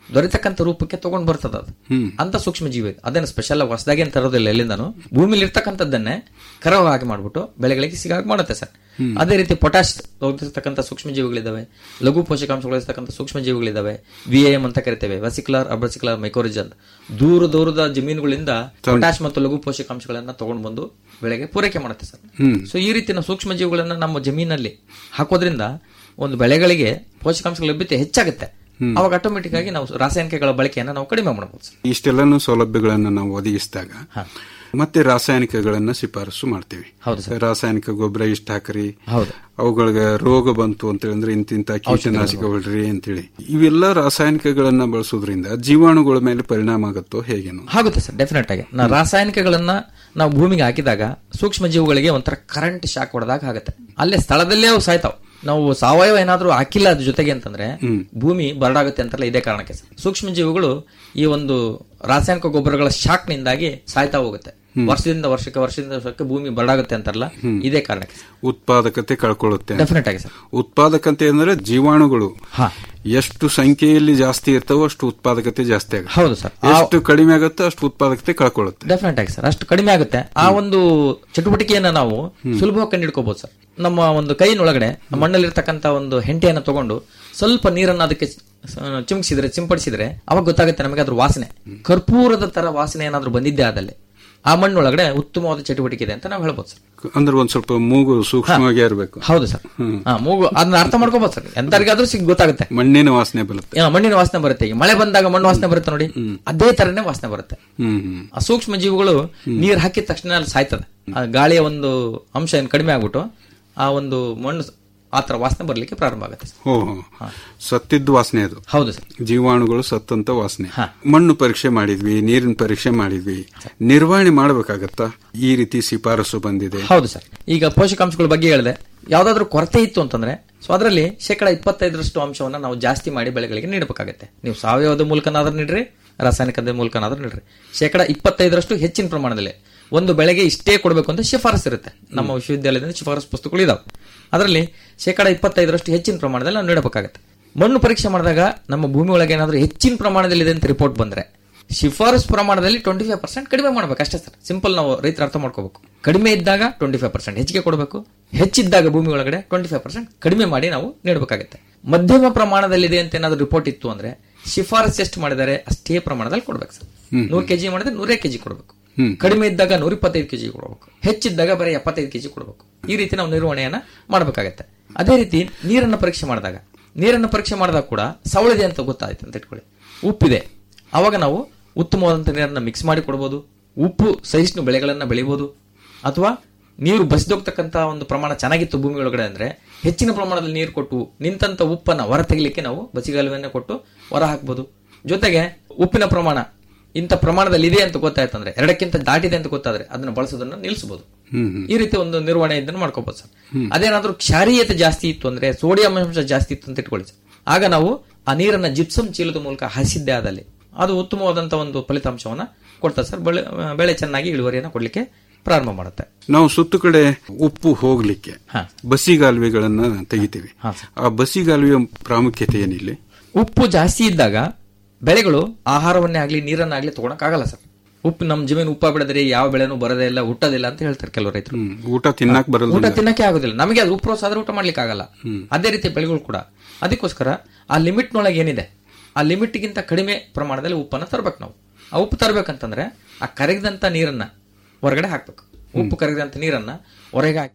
ದೊರೆತಕ್ಕಂಥ ರೂಪಕ್ಕೆ ತಗೊಂಡ್ ಬರ್ತದ ಅದು ಅಂತ ಸೂಕ್ಷ್ಮ ಜೀವಿ ಅದು. ಅದೇನು ಸ್ಪೆಷಲ್ ಹೊಸದಾಗಿ ಏನು ತರೋದಿಲ್ಲ ಎಲ್ಲಿಂದಾನು ಭೂಮಿಲಿ ಇರ್ತಕ್ಕಂಥದ್ದನ್ನೇ ಕರವ ಹಾಗೆ ಮಾಡ್ಬಿಟ್ಟು ಬೆಳೆಗಳಿಗೆ ಸಿಗಾಗ ಮಾಡುತ್ತೆ ಸರ್ ಅದೇ ರೀತಿ ಪೊಟ್ಯಾಶ್ ಹೋಗಿರ್ತಕ್ಕಂಥ ಸೂಕ್ಷ್ಮ ಜೀವಿಗಳಿದಾವೆ ಲಘು ಪೋಷಕಾಂಶಗಳಿರ್ತಕ್ಕಂಥ ಸೂಕ್ಷ್ಮ ಜೀವಿಗಳಿದಾವೆ ವಿ ಎಂ ಅಂತ ಕರಿತೇವೆ ವೆಸಿಕ್ಯುಲರ್ ಅಬ್ರಸಿಕ್ಯುಲರ್ ಮೈಕೋರಿಜ್ ಅಂತ ದೂರ ದೂರದ ಜಮೀನುಗಳಿಂದ ಪೊಟ್ಯಾಶ್ ಮತ್ತು ಲಘು ಪೋಷಕಾಂಶಗಳನ್ನ ತಗೊಂಡು ಬಂದು ಬೆಳೆಗೆ ಪೂರೈಕೆ ಮಾಡುತ್ತೆ ಸರ್ ಸೊ ಈ ರೀತಿ ನಾವು ಸೂಕ್ಷ್ಮ ಜೀವಿಗಳನ್ನ ನಮ್ಮ ಜಮೀನಲ್ಲಿ ಹಾಕೋದ್ರಿಂದ ಒಂದು ಬೆಳೆಗಳಿಗೆ ಪೋಷಕಾಂಶಗಳ ಲಭ್ಯತೆ ಹೆಚ್ಚಾಗುತ್ತೆ ಅವಾಗ ಆಟೋಮೆಟಿಕ್ ಆಗಿ ನಾವು ರಾಸಾಯನಿಕಗಳ ಬಳಕೆಯನ್ನ ನಾವು ಕಡಿಮೆ ಮಾಡಬಹುದು ಸರ್ ಇಷ್ಟೆಲ್ಲನೂ ಸೌಲಭ್ಯಗಳನ್ನು ನಾವು ಒದಗಿಸಿದಾಗ ಮತ್ತೆ ರಾಸಾಯನಿಕಗಳನ್ನ ಶಿಫಾರಸು ಮಾಡ್ತೀವಿ ರಾಸಾಯನಿಕ ಗೊಬ್ಬರ ಇಷ್ಟ ಹಾಕ್ರಿ ಹೌದು ಅವುಗಳಿಗೆ ರೋಗ ಬಂತು ಅಂತ ಹೇಳಿದ್ರೆ ಇಂತಿಂತ ಕೀಟನಾಶಕ ಹೊಡ್ರಿ ಅಂತೇಳಿ ಇವೆಲ್ಲ ರಾಸಾಯನಿಕಗಳನ್ನ ಬಳಸೋದ್ರಿಂದ ಜೀವಾಣುಗಳ ಮೇಲೆ ಪರಿಣಾಮ ಆಗುತ್ತೋ ಹೇಗೇನು ಆಗುತ್ತೆ ಸರ್ ಡೆಫಿನೆಟ್ ಆಗಿ ನಾವು ರಾಸಾಯನಿಕಗಳನ್ನ ನಾವು ಭೂಮಿಗೆ ಹಾಕಿದಾಗ ಸೂಕ್ಷ್ಮ ಜೀವಿಗಳಿಗೆ ಒಂಥರ ಕರೆಂಟ್ ಶಾಕ್ ಹೊಡೆದಾಗ ಆಗುತ್ತೆ ಅಲ್ಲೇ ಸ್ಥಳದಲ್ಲೇ ಅವು ಸಾಯ್ತಾವ್ ನಾವು ಸಾವಯವ ಏನಾದ್ರೂ ಹಾಕಿಲ್ಲ ಅದ್ರ ಜೊತೆಗೆ ಅಂತಂದ್ರೆ ಭೂಮಿ ಬರಡಾಗುತ್ತೆ ಅಂತಾರಲ್ಲ ಇದೇ ಕಾರಣಕ್ಕೆ ಸರ್ ಸೂಕ್ಷ್ಮ ಜೀವಿಗಳು ಈ ಒಂದು ರಾಸಾಯನಿಕ ಗೊಬ್ಬರಗಳ ಶಾಕ್ನಿಂದಾಗಿ ಸಾಯ್ತಾ ಹೋಗುತ್ತೆ ವರ್ಷದಿಂದ ವರ್ಷಕ್ಕೆ ವರ್ಷದಿಂದ ವರ್ಷಕ್ಕೆ ಭೂಮಿ ಬರಡಾಗುತ್ತೆ ಅಂತಾರಲ್ಲ ಇದೇ ಕಾರಣಕ್ಕೆ ಉತ್ಪಾದಕತೆ ಕಳ್ಕೊಳ್ಳುತ್ತೆ ಡೆಫಿನೆಟ್ ಆಗಿ ಸರ್ ಉತ್ಪಾದಕತೆ ಅಂದ್ರೆ ಜೀವಾಣುಗಳು ಎಷ್ಟು ಸಂಖ್ಯೆಯಲ್ಲಿ ಜಾಸ್ತಿ ಇರ್ತಾವೋ ಅಷ್ಟು ಉತ್ಪಾದಕತೆ ಜಾಸ್ತಿ ಆಗುತ್ತೆ ಹೌದು ಸರ್ ಎಷ್ಟು ಕಡಿಮೆ ಆಗುತ್ತೋ ಅಷ್ಟು ಉತ್ಪಾದಕತೆ ಕಳ್ಕೊಳ್ಳುತ್ತೆ ಡೆಫಿನೆಟ್ ಆಗಿ ಸರ್ ಅಷ್ಟು ಕಡಿಮೆ ಆಗುತ್ತೆ ಆ ಒಂದು ಚಟುವಟಿಕೆಯನ್ನ ನಾವು ಸುಲಭವಾಗಿ ಕಂಡಿಡ್ಕೋಬಹುದು ಸರ್ ನಮ್ಮ ಒಂದು ಕೈನೊಳಗಡೆ ಮಣ್ಣಲ್ಲಿರ್ತಕ್ಕಂಥ ಒಂದು ಹೆಂಟೆಯನ್ನು ತಗೊಂಡು ಸ್ವಲ್ಪ ನೀರನ್ನು ಅದಕ್ಕೆ ಚಿಮುಕಿಸಿದ್ರೆ ಸಿಂಪಡಿಸಿದ್ರೆ ಅವಾಗ ಗೊತ್ತಾಗುತ್ತೆ ನಮಗೆ ಅದ್ರ ವಾಸನೆ ಕರ್ಪೂರದ ತರ ವಾಸನೆ ಏನಾದ್ರೂ ಬಂದಿದ್ದೆ ಆದಲ್ಲಿ ಆ ಮಣ್ಣೊಳಗಡೆ ಉತ್ತಮವಾದ ಚಟುವಟಿಕೆ ಇದೆ ಅಂತ ನಾವು ಹೇಳ್ಬೋದು ಸರ್ ಅಂದ್ರೆ ಒಂದ್ ಸ್ವಲ್ಪ ಮೂಗು ಸೂಕ್ಷ್ಮವಾಗಿ ಇರಬೇಕು ಹೌದು ಸರ್ ಹಾ ಮೂಗು ಅದನ್ನ ಅರ್ಥ ಮಾಡ್ಕೋಬಹುದು ಸರ್ ಎಂತರಿಗಾದ್ರೂ ಸಿಗ್ ಗೊತ್ತಾಗುತ್ತೆ ಮಣ್ಣಿನ ವಾಸನೆ ಬರುತ್ತೆ ಆ, ಮಣ್ಣಿನ ವಾಸನೆ ಬರುತ್ತೆ ಈಗ ಮಳೆ ಬಂದಾಗ ಮಣ್ಣು ವಾಸನೆ ಬರುತ್ತೆ ನೋಡಿ ಅದೇ ತರನೇ ವಾಸನೆ ಬರುತ್ತೆ ಹ್ಮ್ ಹ್ಮ್ ಆ ಸೂಕ್ಷ್ಮ ಜೀವಿಗಳು ನೀರ್ ಹಾಕಿದ ತಕ್ಷಣ ಅಲ್ಲಿ ಸಾಯ್ತದೆ ಆ ಗಾಳಿಯ ಒಂದು ಅಂಶ ಏನು ಕಡಿಮೆ ಆಗ್ಬಿಟ್ಟು ಆ ಒಂದು ಮಣ್ಣು ಆತರ ವಾಸನೆ ಬರ್ಲಿಕ್ಕೆ ಪ್ರಾರಂಭ ಆಗುತ್ತೆ ಸರ್. ಹೋ ಹೋ. ಸತ್ತಿದ್ದು ವಾಸನೆ ಅದು ಹೌದು ಸರ್ ಜೀವಾಣುಗಳು ಸತ್ತಂತ ವಾಸನೆ ಮಣ್ಣು ಪರೀಕ್ಷೆ ಮಾಡಿದ್ವಿ ನೀರಿನ ಪರೀಕ್ಷೆ ಮಾಡಿದ್ವಿ ನಿರ್ವಹಣೆ ಮಾಡಬೇಕಾಗತ್ತಾ ಈ ರೀತಿ ಶಿಫಾರಸು ಬಂದಿದೆ ಹೌದು ಸರ್ ಈಗ ಪೋಷಕಾಂಶಗಳ ಬಗ್ಗೆ ಹೇಳಿದೆ ಯಾವ್ದಾದ್ರು ಕೊರತೆ ಇತ್ತು ಅಂತಂದ್ರೆ ಸೊ ಅದರಲ್ಲಿ ಶೇಕಡ ಇಪ್ಪತ್ತೈದರಷ್ಟು ಅಂಶವನ್ನ ನಾವು ಜಾಸ್ತಿ ಮಾಡಿ ಬೆಳೆಗಳಿಗೆ ನೀಡಬೇಕಾಗುತ್ತೆ ನೀವು ಸಾವಯವದ ಮೂಲಕನಾದ್ರೂ ನೀಡ್ರಿ ರಾಸಾಯನಿಕದ ಮೂಲಕನಾದ್ರೂ ನೀಡ್ರಿ ಶೇಕಡ ಇಪ್ಪತ್ತೈದರಷ್ಟು ಹೆಚ್ಚಿನ ಪ್ರಮಾಣದಲ್ಲಿ ಒಂದು ಬೆಳೆಗೆ ಇಷ್ಟೇ ಕೊಡಬೇಕು ಅಂತ ಶಿಫಾರಸ್ ಇರುತ್ತೆ ನಮ್ಮ ವಿಶ್ವವಿದ್ಯಾಲಯದಿಂದ ಶಿಫಾರಸ್ ಪುಸ್ತಕಗಳು ಇದಾವೆ ಅದರಲ್ಲಿ ಶೇಕಡ ಇಪ್ಪತ್ತೈದರಷ್ಟು ಹೆಚ್ಚಿನ ಪ್ರಮಾಣದಲ್ಲಿ ನಾವು ನೀಡಬೇಕಾಗುತ್ತೆ ಮಣ್ಣು ಪರೀಕ್ಷೆ ಮಾಡಿದಾಗ ನಮ್ಮ ಭೂಮಿ ಒಳಗೆ ಏನಾದರೂ ಹೆಚ್ಚಿನ ಪ್ರಮಾಣದಲ್ಲಿ ಇದೆ ಅಂತ ರಿಪೋರ್ಟ್ ಬಂದ್ರೆ ಶಿಫಾರಸ್ ಪ್ರಮಾಣದಲ್ಲಿ ಟ್ವೆಂಟಿ ಫೈವ್ ಪರ್ಸೆಂಟ್ ಕಡಿಮೆ ಮಾಡ್ಬೇಕು ಅಷ್ಟೇ ಸರ್ ಸಿಂಪಲ್ ನಾವು ರೈತರು ಅರ್ಥ ಮಾಡ್ಕೋಬೇಕು ಕಡಿಮೆ ಇದ್ದಾಗ ಟ್ವೆಂಟಿ ಫೈವ್ ಪರ್ಸೆಂಟ್ ಹೆಚ್ಚಿಗೆ ಕೊಡಬೇಕು ಹೆಚ್ಚಿದ್ದಾಗ ಭೂಮಿ ಒಳಗಡೆ ಟ್ವೆಂಟಿ ಫೈವ್ ಪರ್ಸೆಂಟ್ ಕಡಿಮೆ ಮಾಡಿ ನಾವು ನೀಡಬೇಕಾಗುತ್ತೆ ಮಧ್ಯಮ ಪ್ರಮಾಣದಲ್ಲಿದೆ ಅಂತ ಏನಾದರೂ ರಿಪೋರ್ಟ್ ಇತ್ತು ಅಂದ್ರೆ ಶಿಫಾರಸ್ ಎಷ್ಟು ಮಾಡಿದ್ದಾರೆ ಅಷ್ಟೇ ಪ್ರಮಾಣದಲ್ಲಿ ಕೊಡ್ಬೇಕು ಸರ್ ನೂರು ಕೆಜಿ ಮಾಡಿದ್ರೆ ನೂರೇ ಕೆಜಿ ಕೊಡಬೇಕು ಕಡಿಮೆ ಇದ್ದಾಗ ನೂರ ಇಪ್ಪತ್ತೈದು ಕೆಜಿ ಕೊಡಬೇಕು ಹೆಚ್ಚಿದ್ದಾಗ ಬರೀ ಎಪ್ಪತ್ತೈದು ಕೆಜಿ ಕೊಡಬೇಕು ಈ ರೀತಿ ನಾವು ನಿರ್ವಹಣೆಯನ್ನ ಮಾಡಬೇಕಾಗತ್ತೆ ಅದೇ ರೀತಿ ನೀರನ್ನು ಪರೀಕ್ಷೆ ಮಾಡಿದಾಗ ನೀರನ್ನು ಪರೀಕ್ಷೆ ಮಾಡಿದಾಗ ಕೂಡ ಸವಳಿದೆ ಅಂತ ಗೊತ್ತಾಯ್ತು ಅಂತ ಇಟ್ಕೊಳ್ಳಿ ಉಪ್ಪಿದೆ ಅವಾಗ ನಾವು ಉತ್ತಮವಾದಂಥ ನೀರನ್ನ ಮಿಕ್ಸ್ ಮಾಡಿ ಕೊಡ್ಬೋದು ಉಪ್ಪು ಸಹಿಷ್ಣು ಬೆಳೆಗಳನ್ನ ಬೆಳಿಬಹುದು ಅಥವಾ ನೀರು ಬಸಿದೋಗ್ತಕ್ಕಂಥ ಒಂದು ಪ್ರಮಾಣ ಚೆನ್ನಾಗಿತ್ತು ಭೂಮಿ ಒಳಗಡೆ ಅಂದ್ರೆ ಹೆಚ್ಚಿನ ಪ್ರಮಾಣದಲ್ಲಿ ನೀರು ಕೊಟ್ಟು ನಿಂತಂತ ಉಪ್ಪನ್ನ ಹೊರ ತೆಗಿಲಿಕ್ಕೆ ನಾವು ಬಸಿಗಾಲುವೆನ್ನ ಕೊಟ್ಟು ಹೊರ ಹಾಕ್ಬೋದು ಜೊತೆಗೆ ಉಪ್ಪಿನ ಪ್ರಮಾಣ ಇಂಥ ಪ್ರಮಾಣದಲ್ಲಿ ಇದೆ ಅಂತ ಗೊತ್ತಾಯ್ತಂದ್ರೆ ಎರಡಕ್ಕಿಂತ ದಾಟಿದೆ ಅಂತ ಗೊತ್ತಾದ್ರೆ ಅದನ್ನ ಬಳಸೋದನ್ನ ನಿಲ್ಲಿಸಬಹುದು ಈ ರೀತಿ ಒಂದು ನಿರ್ವಹಣೆ ಇದನ್ನು ಮಾಡ್ಕೋಬಹುದು ಸರ್ ಅದೇನಾದ್ರೂ ಕ್ಷಾರೀಯತೆ ಜಾಸ್ತಿ ಇತ್ತು ಅಂದ್ರೆ ಸೋಡಿಯಂ ಅಂಶ ಜಾಸ್ತಿ ಇತ್ತು ಅಂತ ಇಟ್ಕೊಳ್ಳಿ ಸರ್ ಆಗ ನಾವು ಆ ನೀರನ್ನ ಜಿಪ್ಸಮ್ ಚೀಲದ ಮೂಲಕ ಹಸಿದ್ದೆ ಆದಲ್ಲಿ ಅದು ಉತ್ತಮವಾದಂತ ಒಂದು ಫಲಿತಾಂಶವನ್ನ ಕೊಡ್ತದೆ ಸರ್ ಬೆಳೆ ಬೆಳೆ ಚೆನ್ನಾಗಿ ಇಳುವರಿಯನ್ನ ಕೊಡ್ಲಿಕ್ಕೆ ಪ್ರಾರಂಭ ಮಾಡುತ್ತೆ ನಾವು ಸುತ್ತು ಕಡೆ ಉಪ್ಪು ಹೋಗ್ಲಿಕ್ಕೆ ಬಸಿಗಾಲುವೆಗಳನ್ನ ತೆಗಿತೀವಿ ಆ ಬಸಿಗಾಲುವೆಯ ಪ್ರಾಮುಖ್ಯತೆ ಏನಿಲ್ಲ ಉಪ್ಪು ಜಾಸ್ತಿ ಇದ್ದಾಗ ಬೆಳೆಗಳು ಆಹಾರವನ್ನೇ ಆಗ್ಲಿ ನೀರನ್ನಾಗ್ಲಿ ತಗೊಳಕ್ಕಾಗಲ್ಲ ಸರ್ ಉಪ್ಪು ನಮ್ಮ ಜಮೀನು ಉಪ್ಪ ಬಿಡದ್ರೆ ಯಾವ ಬೆಳೆನೂ ಬರೋದೇ ಇಲ್ಲ ಹುಟ್ಟೋದಿಲ್ಲ ಅಂತ ಹೇಳ್ತಾರೆ ಕೆಲವು ರೈತರು ಊಟ ತಿನ್ನಕ್ ಬರಲ್ಲ ಊಟ ತಿನ್ನಕ್ಕೆ ಆಗೋದಿಲ್ಲ ನಮಗೆ ಅದು ಉಪ್ಪು ರೋಸ ಆದ್ರೆ ಊಟ ಮಾಡ್ಲಿಕ್ಕೆ ಆಗಲ್ಲ ಅದೇ ರೀತಿ ಬೆಳೆಗಳು ಕೂಡ ಅದಕ್ಕೋಸ್ಕರ ಆ ಲಿಮಿಟ್ನೊಳಗೆ ಏನಿದೆ ಆ ಲಿಮಿಟ್ಗಿಂತ ಕಡಿಮೆ ಪ್ರಮಾಣದಲ್ಲಿ ಉಪ್ಪನ್ನ ತರಬೇಕು ನಾವು ಆ ಉಪ್ಪು ತರಬೇಕಂತಂದ್ರೆ ಆ ಕರಗಿದಂತ ನೀರನ್ನ ಹೊರಗಡೆ ಹಾಕ್ಬೇಕು ಉಪ್ಪು ಕರಗಿದಂತ ನೀರನ್ನ ಹೊರಗೆ ಹಾಕಿ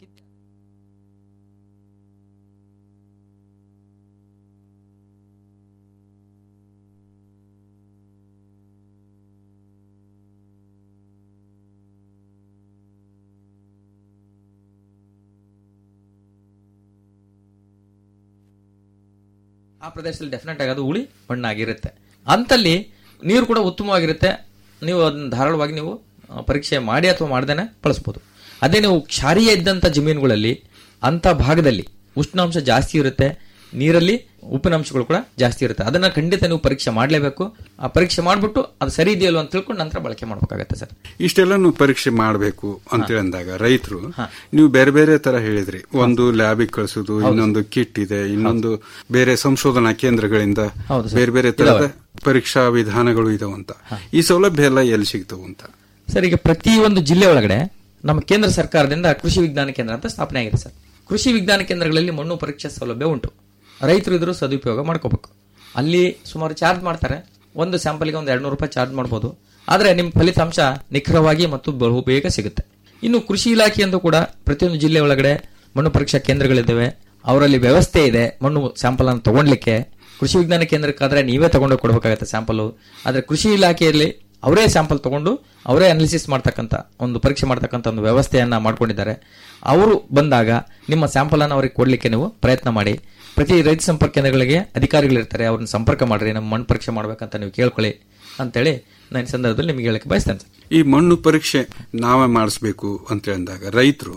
ಆ ಪ್ರದೇಶದಲ್ಲಿ ಡೆಫಿನೆಟ್ ಆಗಿ ಅದು ಉಳಿ ಮಣ್ಣಾಗಿರುತ್ತೆ ಅಂತಲ್ಲಿ ನೀರು ಕೂಡ ಉತ್ತಮವಾಗಿರುತ್ತೆ ನೀವು ಅದನ್ನ ಧಾರಾಳವಾಗಿ ನೀವು ಆ, ಪರೀಕ್ಷೆ ಮಾಡಿ ಅಥವಾ ಮಾಡ್ದೇನೆ ಬಳಸ್ಬೋದು ಅದೇ ನೀವು ಕ್ಷಾರೀಯ ಇದ್ದಂತ ಜಮೀನುಗಳಲ್ಲಿ ಅಂತ ಭಾಗದಲ್ಲಿ ಉಷ್ಣಾಂಶ ಜಾಸ್ತಿ ಇರುತ್ತೆ ನೀರಲ್ಲಿ ಉಪ್ಪಿನಾಂಶಗಳು ಕೂಡ ಜಾಸ್ತಿ ಇರುತ್ತೆ ಅದನ್ನ ಖಂಡಿತ ನೀವು ಪರೀಕ್ಷೆ ಮಾಡಲೇಬೇಕು ಆ ಪರೀಕ್ಷೆ ಮಾಡ್ಬಿಟ್ಟು ಅದು ಸರಿ ಇದೆಯಲ್ವ ಅಂತ ತಿಳ್ಕೊಂಡು ನಂತರ ಬಳಕೆ ಮಾಡಬೇಕಾಗತ್ತೆ ಸರ್ ಇಷ್ಟೆಲ್ಲ ಪರೀಕ್ಷೆ ಮಾಡಬೇಕು ಅಂತ ಅಂದಾಗ ರೈತರು ನೀವು ಬೇರೆ ಬೇರೆ ತರ ಹೇಳಿದ್ರಿ ಒಂದು ಲ್ಯಾಬಿಗೆ ಕಳಿಸೋದು ಇನ್ನೊಂದು ಕಿಟ್ ಇದೆ ಇನ್ನೊಂದು ಬೇರೆ ಸಂಶೋಧನಾ ಕೇಂದ್ರಗಳಿಂದ ಹೌದು ಸರ್. ಬೇರೆ ಬೇರೆ ತರದ ಇದಾವೆ. ಪರೀಕ್ಷಾ ವಿಧಾನಗಳು ಇದಾವಂತ ಈ ಸೌಲಭ್ಯ ಎಲ್ಲ ಎಲ್ಲಿ ಸಿಗ್ತವು ಅಂತ ಸರ್ ಈಗ ಪ್ರತಿ ಒಂದು ಜಿಲ್ಲೆ ಒಳಗಡೆ ನಮ್ಮ ಕೇಂದ್ರ ಸರ್ಕಾರದಿಂದ ಕೃಷಿ ವಿಜ್ಞಾನ ಕೇಂದ್ರ ಅಂತ ಸ್ಥಾಪನೆ ಆಗಿದೆ ಸರ್ ಕೃಷಿ ವಿಜ್ಞಾನ ಕೇಂದ್ರಗಳಲ್ಲಿ ಮಣ್ಣು ಪರೀಕ್ಷಾ ಸೌಲಭ್ಯ ಉಂಟು ರೈತರು ಇದ್ರು ಸದುಪಯೋಗ ಮಾಡ್ಕೋಬೇಕು ಅಲ್ಲಿ ಸುಮಾರು ಚಾರ್ಜ್ ಮಾಡ್ತಾರೆ ಒಂದು ಸ್ಯಾಂಪಲ್ಗೆ ಒಂದು ಎರಡ್ನೂರು ರೂಪಾಯಿ ಚಾರ್ಜ್ ಮಾಡ್ಬೋದು ಆದ್ರೆ ನಿಮ್ಮ ಫಲಿತಾಂಶ ನಿಖರವಾಗಿ ಮತ್ತು ಬಹು ಬೇಗ ಸಿಗುತ್ತೆ ಇನ್ನು ಕೃಷಿ ಇಲಾಖೆಯಂದು ಕೂಡ ಪ್ರತಿಯೊಂದು ಜಿಲ್ಲೆ ಒಳಗಡೆ ಮಣ್ಣು ಪರೀಕ್ಷಾ ಕೇಂದ್ರಗಳಿದ್ದಾವೆ ಅವರಲ್ಲಿ ವ್ಯವಸ್ಥೆ ಇದೆ ಮಣ್ಣು ಸ್ಯಾಂಪಲ್ ಅನ್ನು ತಗೊಳ್ಲಿಕ್ಕೆ ಕೃಷಿ ವಿಜ್ಞಾನ ಕೇಂದ್ರಕ್ಕಾದ್ರೆ ನೀವೇ ತಗೊಂಡು ಕೊಡಬೇಕಾಗತ್ತೆ ಸ್ಯಾಂಪಲ್ ಆದ್ರೆ ಕೃಷಿ ಇಲಾಖೆಯಲ್ಲಿ ಅವರೇ ಸ್ಯಾಂಪಲ್ ತಗೊಂಡು ಅವರೇ ಅನಾಲಿಸಿಸ್ ಮಾಡ್ತಕ್ಕಂಥ ಒಂದು ಪರೀಕ್ಷೆ ಮಾಡ್ತಕ್ಕಂಥ ಒಂದು ವ್ಯವಸ್ಥೆಯನ್ನ ಮಾಡ್ಕೊಂಡಿದ್ದಾರೆ ಅವರು ಬಂದಾಗ ನಿಮ್ಮ ಸ್ಯಾಂಪಲ್ ಅನ್ನು ಅವರಿಗೆ ಕೊಡ್ಲಿಕ್ಕೆ ನೀವು ಪ್ರಯತ್ನ ಮಾಡಿ ಪ್ರತಿ ರೈತ ಸಂಪರ್ಕ ಕೇಂದ್ರಗಳಿಗೆ ಅಧಿಕಾರಿಗಳಿರ್ತಾರೆ ಅವ್ರನ್ನ ಸಂಪರ್ಕ ಮಾಡ್ರಿ ನಮ್ಮ ಮಣ್ಣು ಪರೀಕ್ಷೆ ಮಾಡ್ಬೇಕಂತ ನೀವು ಕೇಳ್ಕೊಳ್ಳಿ ಅಂತೇಳಿ ನಾನು ಈ ಸಂದರ್ಭದಲ್ಲಿ ನಿಮಗೆ ಹೇಳಕ್ಕೆ ಬಯಸ್ತೇನೆ ಸರ್ ಈ ಮಣ್ಣು ಪರೀಕ್ಷೆ ನಾವೇ ಮಾಡಿಸ್ಬೇಕು ಅಂತ ಹೇಳಿದಾಗ ರೈತರು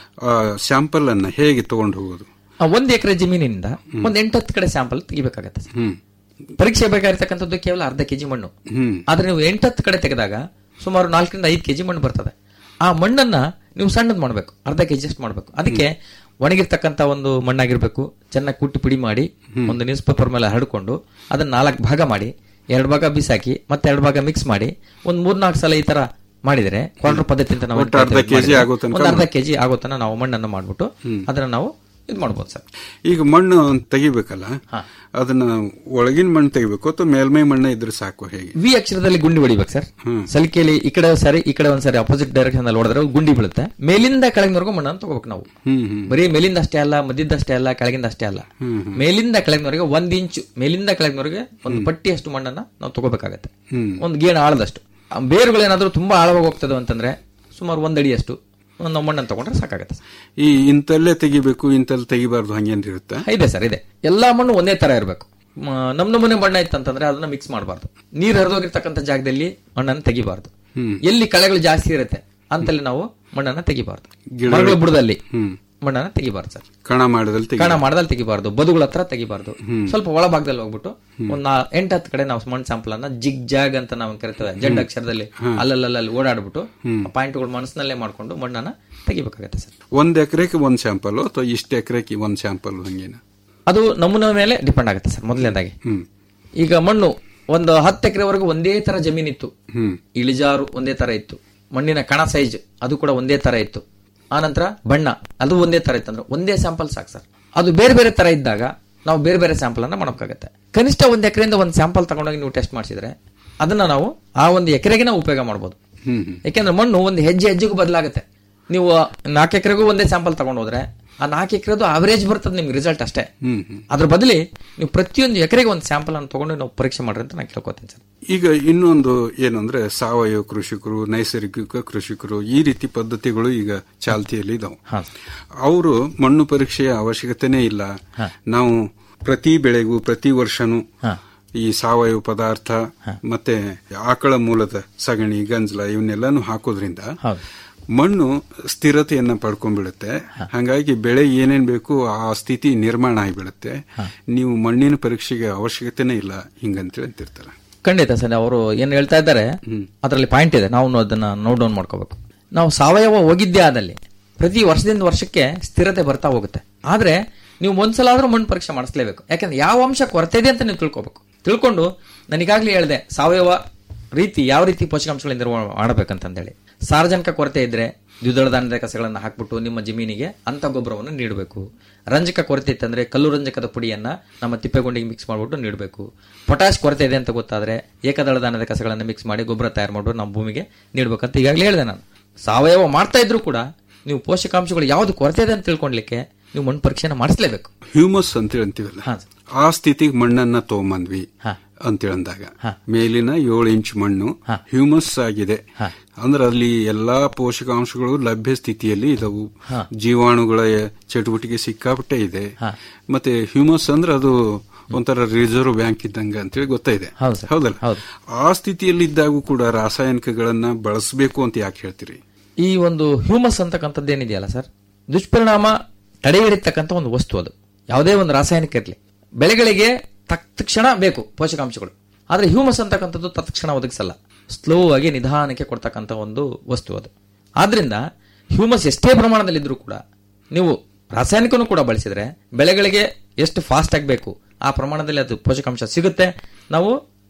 ಸ್ಯಾಂಪಲ್ ಅನ್ನ ಹೇಗೆ ತಗೊಂಡು ಹೋಗೋದು ಆ, ಒಂದ್ ಎಕರೆ ಜಮೀನಿನಿಂದ ಒಂದ್ ಎಂಟತ್ತು ಕಡೆ ಸ್ಯಾಂಪಲ್ ತೆಗಿಬೇಕಾಗತ್ತೆ ಸರ್ ಹ್ಮ್ ಪರೀಕ್ಷೆ ಬೇಕಾಗಿರ್ತಕ್ಕಂಥದ್ದು ಕೇವಲ ಅರ್ಧ ಕೆಜಿ ಮಣ್ಣು ಹ್ಮ್ ಆದ್ರೆ ನೀವು ಎಂಟತ್ತು ಕಡೆ ತೆಗೆದಾಗ ಸುಮಾರು ನಾಲ್ಕರಿಂದ ಐದು ಕೆಜಿ ಮಣ್ಣು ಬರ್ತದೆ ಆ ಮಣ್ಣನ್ನ ನೀವು ಸಣ್ಣದ್ ಮಾಡಬೇಕು ಅರ್ಧ ಕೆಜಿ ಅಷ್ಟು ಮಾಡಬೇಕು ಅದಕ್ಕೆ ಒಣಗಿರ್ತಕ್ಕಂಥ ಒಂದು ಮಣ್ಣಾಗಿರ್ಬೇಕು ಚೆನ್ನಾಗಿ ಕುಟ್ಟಿ ಪುಡಿ ಮಾಡಿ ಒಂದು ನ್ಯೂಸ್ ಪೇಪರ್ ಮೇಲೆ ಹರಡ್ಕೊಂಡು ಅದನ್ನ ನಾಲ್ಕು ಭಾಗ ಮಾಡಿ ಎರಡು ಭಾಗ ಬಿಸಾಕಿ ಮತ್ತೆ ಎರಡು ಭಾಗ ಮಿಕ್ಸ್ ಮಾಡಿ ಒಂದ್ ಮೂರ್ನಾಲ್ಕು ಸಲ ಈ ತರ ಮಾಡಿದ್ರೆ ಕ್ವಾರ್ಟರ್ ಪದ್ಧತಿ ಅಂತ ನಾವು ಒಟ್ಟು ಅರ್ಧ ಮಾಡಿದ್ರೆ ಕೆಜಿ ಆಗೋ ತನಕ ಒಂದು ಅರ್ಧ ಕೆಜಿ ಆಗೋ ತನಕ ನಾವು ಮಣ್ಣನ್ನು ಮಾಡ್ಬಿಟ್ಟು ಅದನ್ನ ನಾವು ಇದು ಮಾಡ್ಬೋದು ಸರ್ ಈಗ ಮಣ್ಣು ತೆಗಿಬೇಕಲ್ಲ ಅದನ್ನ ಒಳಗಿನ ಮಣ್ಣು ತೆಗಿಬೇಕು ಅಥವಾ ಮೇಲ್ಮೈ ಮಣ್ಣು ಇದ್ರೆ ಸಾಕು ಹೇಗೆ ವಿ ಅಕ್ಷರದಲ್ಲಿ ಗುಂಡಿ ಹೊಡಿಬೇಕು ಸರ್ ಸಲಿಕೆಯಲ್ಲಿ ಈ ಕಡೆ ಸರಿ ಈ ಕಡೆ ಒಂದ್ಸರಿ ಅಪೋಸಿಟ್ ಡೈರೆಕ್ಷನ್ ಅಲ್ಲಿ ಹೊಡೆದ್ರೆ ಗುಂಡಿ ಬೀಳುತ್ತೆ ಮೇಲಿಂದ ಕೆಳಗಿನವರೆಗೂ ಮಣ್ಣನ್ನು ತಗೋಬೇಕು ನಾವು ಹ್ಮ್ ಹ್ಮ್ ಬರೀ ಮೇಲಿಂದ ಅಷ್ಟೇ ಅಲ್ಲ ಮಧ್ಯದಷ್ಟೇ ಅಲ್ಲ ಕೆಳಗಿಂದ ಅಷ್ಟೇ ಅಲ್ಲ ಮೇಲಿಂದ ಕೆಳಗಿನವರೆಗೆ ಒಂದ್ ಇಂಚು ಮೇಲಿಂದ ಕೆಳಗಿನವರೆಗೆ ಒಂದು ಪಟ್ಟಿಯಷ್ಟು ಮಣ್ಣನ್ನ ನಾವು ತಗೋಬೇಕಾಗತ್ತೆ ಹ್ಮ್ ಒಂದು ಗೇಣು ಆಳದಷ್ಟು ಆ ಬೇರುಗಳೇನಾದ್ರೂ ತುಂಬಾ ಆಳವಾಗಿ ಹೋಗ್ತದೆ ಅಂತಂದ್ರೆ ಸುಮಾರು ಒಂದ್ ಅಡಿಯಷ್ಟು ನಾವು ಮಣ್ಣನ್ನು ತಗೊಂಡ್ರೆ ಸಾಕಾಗತ್ತೆ ಸರ್. ಈ ಇಂತಲ್ಲೇ ತೆಗಿಬೇಕು ಇಂತಲ್ಲಿ ತೆಗಿಬಾರ್ದು ಹಂಗೇನಿರುತ್ತಾ ಇದೆ ಸರ್ ಇದೆ ಎಲ್ಲಾ ಮಣ್ಣು ಒಂದೇ ತರ ಇರಬೇಕು ನಮ್ ನಮೂನೆ ಬಣ್ಣ ಇತ್ತಂತಂದ್ರೆ ಅದನ್ನ ಮಿಕ್ಸ್ ಮಾಡಬಾರ್ದು ನೀರ್ ಹರಿದೋಗಿರ್ತಕ್ಕಂಥ ಜಾಗದಲ್ಲಿ ಮಣ್ಣನ್ನು ತೆಗಿಬಾರ್ದು ಹ್ಮ್. ಎಲ್ಲಿ ಕಳೆಗಳು ಜಾಸ್ತಿ ಇರುತ್ತೆ ಅಂತಲ್ಲಿ ನಾವು ಮಣ್ಣನ್ನ ತೆಗಿಬಾರ್ದು ಗಿಡ- ಮರಗಳ ಬುಡದಲ್ಲಿ ಹ್ಮ್ ಮಣ್ಣನ್ನ ತೆಗಿಬಾರ್ದು ಸರ್ ಕಣ ಮಾಡದಲ್ಲಿ ತೆಗಿ ಕಣ ಮಾಡದಲ್ಲಿ ತೆಗಿಬಾರ್ದು ಬದುಗಳ ಹತ್ರ ತೆಗಿಬಾರ್ದು ಸ್ವಲ್ಪ ಒಳಭಾಗದಲ್ಲಿ ಹೋಗ್ಬಿಟ್ಟು ಒಂದ್ ನಾ- ಎಂಟ್ ಹತ್ತು ಕಡೆ ನಾವು ಮಣ್ಣು ಸ್ಯಾಂಪಲ್ ಅನ್ನ ಜಿಗ್ ಜಾಗ್ ಅಂತ ನಾವು ಕರಿತೇವೆ ಜಡ್ ಅಕ್ಷರದಲ್ಲಿ ಅಲ್ಲಲ್ಲಿ ಓಡಾಡ್ಬಿಟ್ಟು ಪಾಯಿಂಟ್ಗಳು ಮನಸ್ಸಿನಲ್ಲೇ ಮಾಡ್ಕೊಂಡು ಮಣ್ಣನ್ನ ತೆಗಿಬೇಕಾಗತ್ತೆ ಸರ್ ಒಂದ್ ಎಕರೆಗೆ ಒಂದ್ ಸ್ಯಾಂಪಲ್ ಅಥವಾ ಇಷ್ಟ ಎಕರೆಗೆ ಒಂದ್ ಸ್ಯಾಂಪಲ್ ಹಂಗೇನ ಅದು ನಮೂನೆ ಮೇಲೆ ಡಿಪೆಂಡ್ ಆಗುತ್ತೆ ಸರ್ ಮೊದಲನೇದಾಗಿ ಹ್ಮ್ ಈಗ ಮಣ್ಣು ಒಂದು ಹತ್ತು ಎಕರೆವರೆಗೂ ಒಂದೇ ತರ ಜಮೀನಿತ್ತು ಹ್ಮ್ ಇಳಿಜಾರು ಒಂದೇ ತರ ಇತ್ತು ಮಣ್ಣಿನ ಕಣ ಸೈಜ್ ಅದು ಕೂಡ ಒಂದೇ ತರ ಇತ್ತು ಆನಂತರ ಬಣ್ಣ ಅದು ಒಂದೇ ತರ ಇತ್ತು ಅಂದ್ರೆ ಒಂದೇ ಸ್ಯಾಂಪಲ್ ಸಾಕು ಸರ್ ಅದು ಬೇರೆ ಬೇರೆ ತರ ಇದ್ದಾಗ ನಾವು ಬೇರೆ ಬೇರೆ ಸ್ಯಾಂಪಲ್ ಅನ್ನ ಮಾಡೋಕ್ಕಾಗತ್ತೆ ಕನಿಷ್ಠ ಒಂದ್ ಎಕರೆಯಿಂದ ಒಂದು ಸ್ಯಾಂಪಲ್ ತಗೊಂಡೋಗಿ ನೀವು ಟೆಸ್ಟ್ ಮಾಡಿಸಿದ್ರೆ ಅದನ್ನ ನಾವು ಆ ಒಂದು ಎಕರೆಗೆ ನಾವು ಉಪಯೋಗ ಮಾಡಬಹುದು ಹ್ಮ್ ಹ್ಮ್ ಯಾಕೆಂದ್ರೆ ಮಣ್ಣು ಒಂದು ಹೆಜ್ಜೆ ಹೆಜ್ಜೆಗೂ ಬದಲಾಗುತ್ತೆ ನೀವು ನಾಲ್ಕು ಎಕರೆಗೂ ಒಂದೇ ಸ್ಯಾಂಪಲ್ ತಗೊಂಡು ಹೋದ್ರೆ ಆ ನಾಲ್ಕು ಎಕರೆದು ಅವರೇಜ್ ಬರ್ತದೆ ನಿಮ್ಗೆ ರಿಸಲ್ಟ್ ಅಷ್ಟೇ ಹ್ಮ್ ಹ್ಮ್ ಅದ್ರ ಬದಲಿ ನೀವು ಪ್ರತಿಯೊಂದು ಎಕರೆಗೆ ಒಂದು ಸ್ಯಾಂಪಲ್ ಅನ್ನು ತಗೊಂಡು ನಾವು ಪರೀಕ್ಷೆ ಮಾಡ್ರಿ ಅಂತ ನಾನು ಕೇಳ್ಕೊತೀನಿ ಸರ್ ಈಗ ಇನ್ನೊಂದು ಏನಂದ್ರೆ ಸಾವಯವ ಕೃಷಿಕರು ನೈಸರ್ಗಿಕ ಕೃಷಿಕರು ಈ ರೀತಿ ಪದ್ಧತಿಗಳು ಈಗ ಚಾಲ್ತಿಯಲ್ಲಿ ಇದಾವೆ ಹಾ ಅವರು ಮಣ್ಣು ಪರೀಕ್ಷೆಯ ಅವಶ್ಯಕತೆನೇ ಇಲ್ಲ ನಾವು ಪ್ರತಿ ಬೆಳೆಗೂ ಪ್ರತಿ ವರ್ಷನೂ ಹಾ. ಈ ಸಾವಯವ ಪದಾರ್ಥ ಮತ್ತೆ ಆಕಳ ಮೂಲದ ಸಗಣಿ ಗಂಜಲ ಇವನ್ನೆಲ್ಲಾನು ಹಾಕೋದ್ರಿಂದ ಹೌದು ಮಣ್ಣು ಸ್ಥಿರತೆಯನ್ನ ಪಡ್ಕೊಂಡ್ಬಿಡುತ್ತೆ ಹಾಗಾಗಿ ಬೆಳೆ ಏನೇನ್ ಬೇಕು ಆ ಸ್ಥಿತಿ ನಿರ್ಮಾಣ ಆಗಿಬಿಡುತ್ತೆ ನೀವು ಮಣ್ಣಿನ ಪರೀಕ್ಷೆಗೆ ಅವಶ್ಯಕತೆನೇ ಇಲ್ಲ ಹಿಂಗಂತೇಳಿ ಅಂತಿರ್ತಾರೆ ಖಂಡಿತ ಸರ್ ಅವರು ಏನ್ ಹೇಳ್ತಾ ಇದ್ದಾರೆ ಅದರಲ್ಲಿ ಪಾಯಿಂಟ್ ಇದೆ ನಾವು ಅದನ್ನ ನೋಟ್ ಡೌನ್ ಮಾಡ್ಕೋಬೇಕು ನಾವು ಸಾವಯವ ಹೋಗಿದ್ದೇ ಆದಲ್ಲಿ ಪ್ರತಿ ವರ್ಷದಿಂದ ವರ್ಷಕ್ಕೆ ಸ್ಥಿರತೆ ಬರ್ತಾ ಹೋಗುತ್ತೆ ಆದ್ರೆ ನೀವು ಒಂದ್ಸಲ ಆದ್ರೂ ಮಣ್ಣು ಪರೀಕ್ಷೆ ಮಾಡಿಸ್ಲೇಬೇಕು ಯಾಕಂದ್ರೆ ಯಾವ ಅಂಶ ಕೊರತೆ ಇದೆ ಅಂತ ನೀವು ತಿಳ್ಕೊಬೇಕು ತಿಳ್ಕೊಂಡು ನನಗಾಗ್ಲೇ ಹೇಳಿದೆ ಸಾವಯವ ರೀತಿ ಯಾವ ರೀತಿ ಪೋಷಕಾಂಶಗಳಿಂದ ನಿರ್ವಹಣೆ ಮಾಡಬೇಕಂತಂದೇಳಿ ಸಾರ್ವಜನಿಕ ಕೊರತೆ ಇದ್ರೆ ದ್ವಿದಳ ಧಾನ್ಯದ ಕಸಗಳನ್ನು ಹಾಕ್ಬಿಟ್ಟು ನಿಮ್ಮ ಜಮೀನಿಗೆ ಅಂತ ಗೊಬ್ಬರವನ್ನು ನೀಡಬೇಕು ರಂಜಕ ಕೊರತೆ ಇತ್ತಂದ್ರೆ ಕಲ್ಲು ರಂಜಕದ ಪುಡಿಯನ್ನ ನಮ್ಮ ತಿಪ್ಪೆಗುಂಡಿಗೆ ಮಿಕ್ಸ್ ಮಾಡಿಬಿಟ್ಟು ನೀಡಬೇಕು ಪೊಟ್ಯಾಶ್ ಕೊರತೆ ಇದೆ ಅಂತ ಗೊತ್ತಾದ್ರೆ ಏಕದಳ ಧಾನ್ಯದ ಕಸಗಳನ್ನು ಮಿಕ್ಸ್ ಮಾಡಿ ಗೊಬ್ಬರ ತಯಾರು ಮಾಡಿಬಿಟ್ಟು ನಮ್ಮ ಭೂಮಿಗೆ ನೀಡಬೇಕಂತ ಈಗಾಗಲೇ ಹೇಳಿದೆ ನಾನು ಸಾವಯವ ಮಾಡ್ತಾ ಇದ್ರು ಕೂಡ ನೀವು ಪೋಷಕಾಂಶಗಳು ಯಾವ್ದು ಕೊರತೆ ಇದೆ ಅಂತ ತಿಳ್ಕೊಳ್ಲಿಕ್ಕೆ ನೀವು ಮಣ್ಣು ಪರೀಕ್ಷೆನ ಮಾಡಿಸ್ಲೇಬೇಕು ಹ್ಯೂಮಸ್ ಅಂತೇಳಿ ಅಂತೀವಲ್ಲ ಹಾ. ಆ ಸ್ಥಿತಿಗೆ ಮಣ್ಣನ್ನ ತಗೊಂಬಂದ್ವಿ ಹಾ. ಅಂತೇಳಿ ಅಂದಾಗ ಮೇಲಿನ ಏಳು ಇಂಚ್ ಮಣ್ಣು ಹ್ಯೂಮಸ್ ಆಗಿದೆ ಅಂದ್ರೆ ಅಲ್ಲಿ ಎಲ್ಲಾ ಪೋಷಕಾಂಶಗಳು ಲಭ್ಯ ಸ್ಥಿತಿಯಲ್ಲಿ ಇದಾವು ಜೀವಾಣುಗಳ ಚಟುವಟಿಕೆ ಸಿಕ್ಕಾಪಟ್ಟೆ ಇದೆ ಮತ್ತೆ ಹ್ಯೂಮಸ್ ಅಂದ್ರೆ ಅದು ಒಂಥರ ರಿಸರ್ವ್ ಬ್ಯಾಂಕ್ ಇದ್ದಂಗ ಅಂತೇಳಿ ಗೊತ್ತಾಯಿದೆ ಹೌದು ಸರ್. ಹೌದಲ್ಲ ಹೌದು. ಆ ಸ್ಥಿತಿಯಲ್ಲಿ ಇದ್ದಾಗೂ ಕೂಡ ರಾಸಾಯನಿಕಗಳನ್ನ ಬಳಸಬೇಕು ಅಂತ ಯಾಕೆ ಹೇಳ್ತೀರಿ ಈ ಒಂದು ಹ್ಯೂಮಸ್ ಅಂತಕ್ಕಂಥದ್ದು ಏನಿದೆಯಲ್ಲ ಸರ್ ದುಷ್ಪರಿಣಾಮ ತಡೆ ಹಿಡಿತಕ್ಕಂಥ ಒಂದು ವಸ್ತು ಅದು ಯಾವುದೇ ಒಂದು ರಾಸಾಯನಿಕ ಇರಲಿ ಬೆಳೆಗಳಿಗೆ ತಕ್ಷಣ ಬೇಕು ಪೋಷಕಾಂಶಗಳು ಆದ್ರೆ ಹ್ಯೂಮಸ್ ಅಂತಕ್ಕಂಥದ್ದು ತತ್ಕ್ಷಣ ಒದಗಿಸಲ್ಲ ಸ್ಲೋ ಆಗಿ ನಿಧಾನಕ್ಕೆ ಕೊಡ್ತಕ್ಕಂಥ ಒಂದು ವಸ್ತು ಅದು ಆದ್ರಿಂದ ಹ್ಯೂಮಸ್ ಎಷ್ಟೇ ಪ್ರಮಾಣದಲ್ಲಿ ಇದ್ರೂ ಕೂಡ ನೀವು ರಾಸಾಯನಿಕನೂ ಕೂಡ ಬಳಸಿದ್ರೆ ಬೆಳೆಗಳಿಗೆ ಎಷ್ಟು ಫಾಸ್ಟ್ ಆಗಬೇಕು ಆ ಪ್ರಮಾಣದಲ್ಲಿ ಅದು ಪೋಷಕಾಂಶ ಸಿಗುತ್ತೆ ನಾವು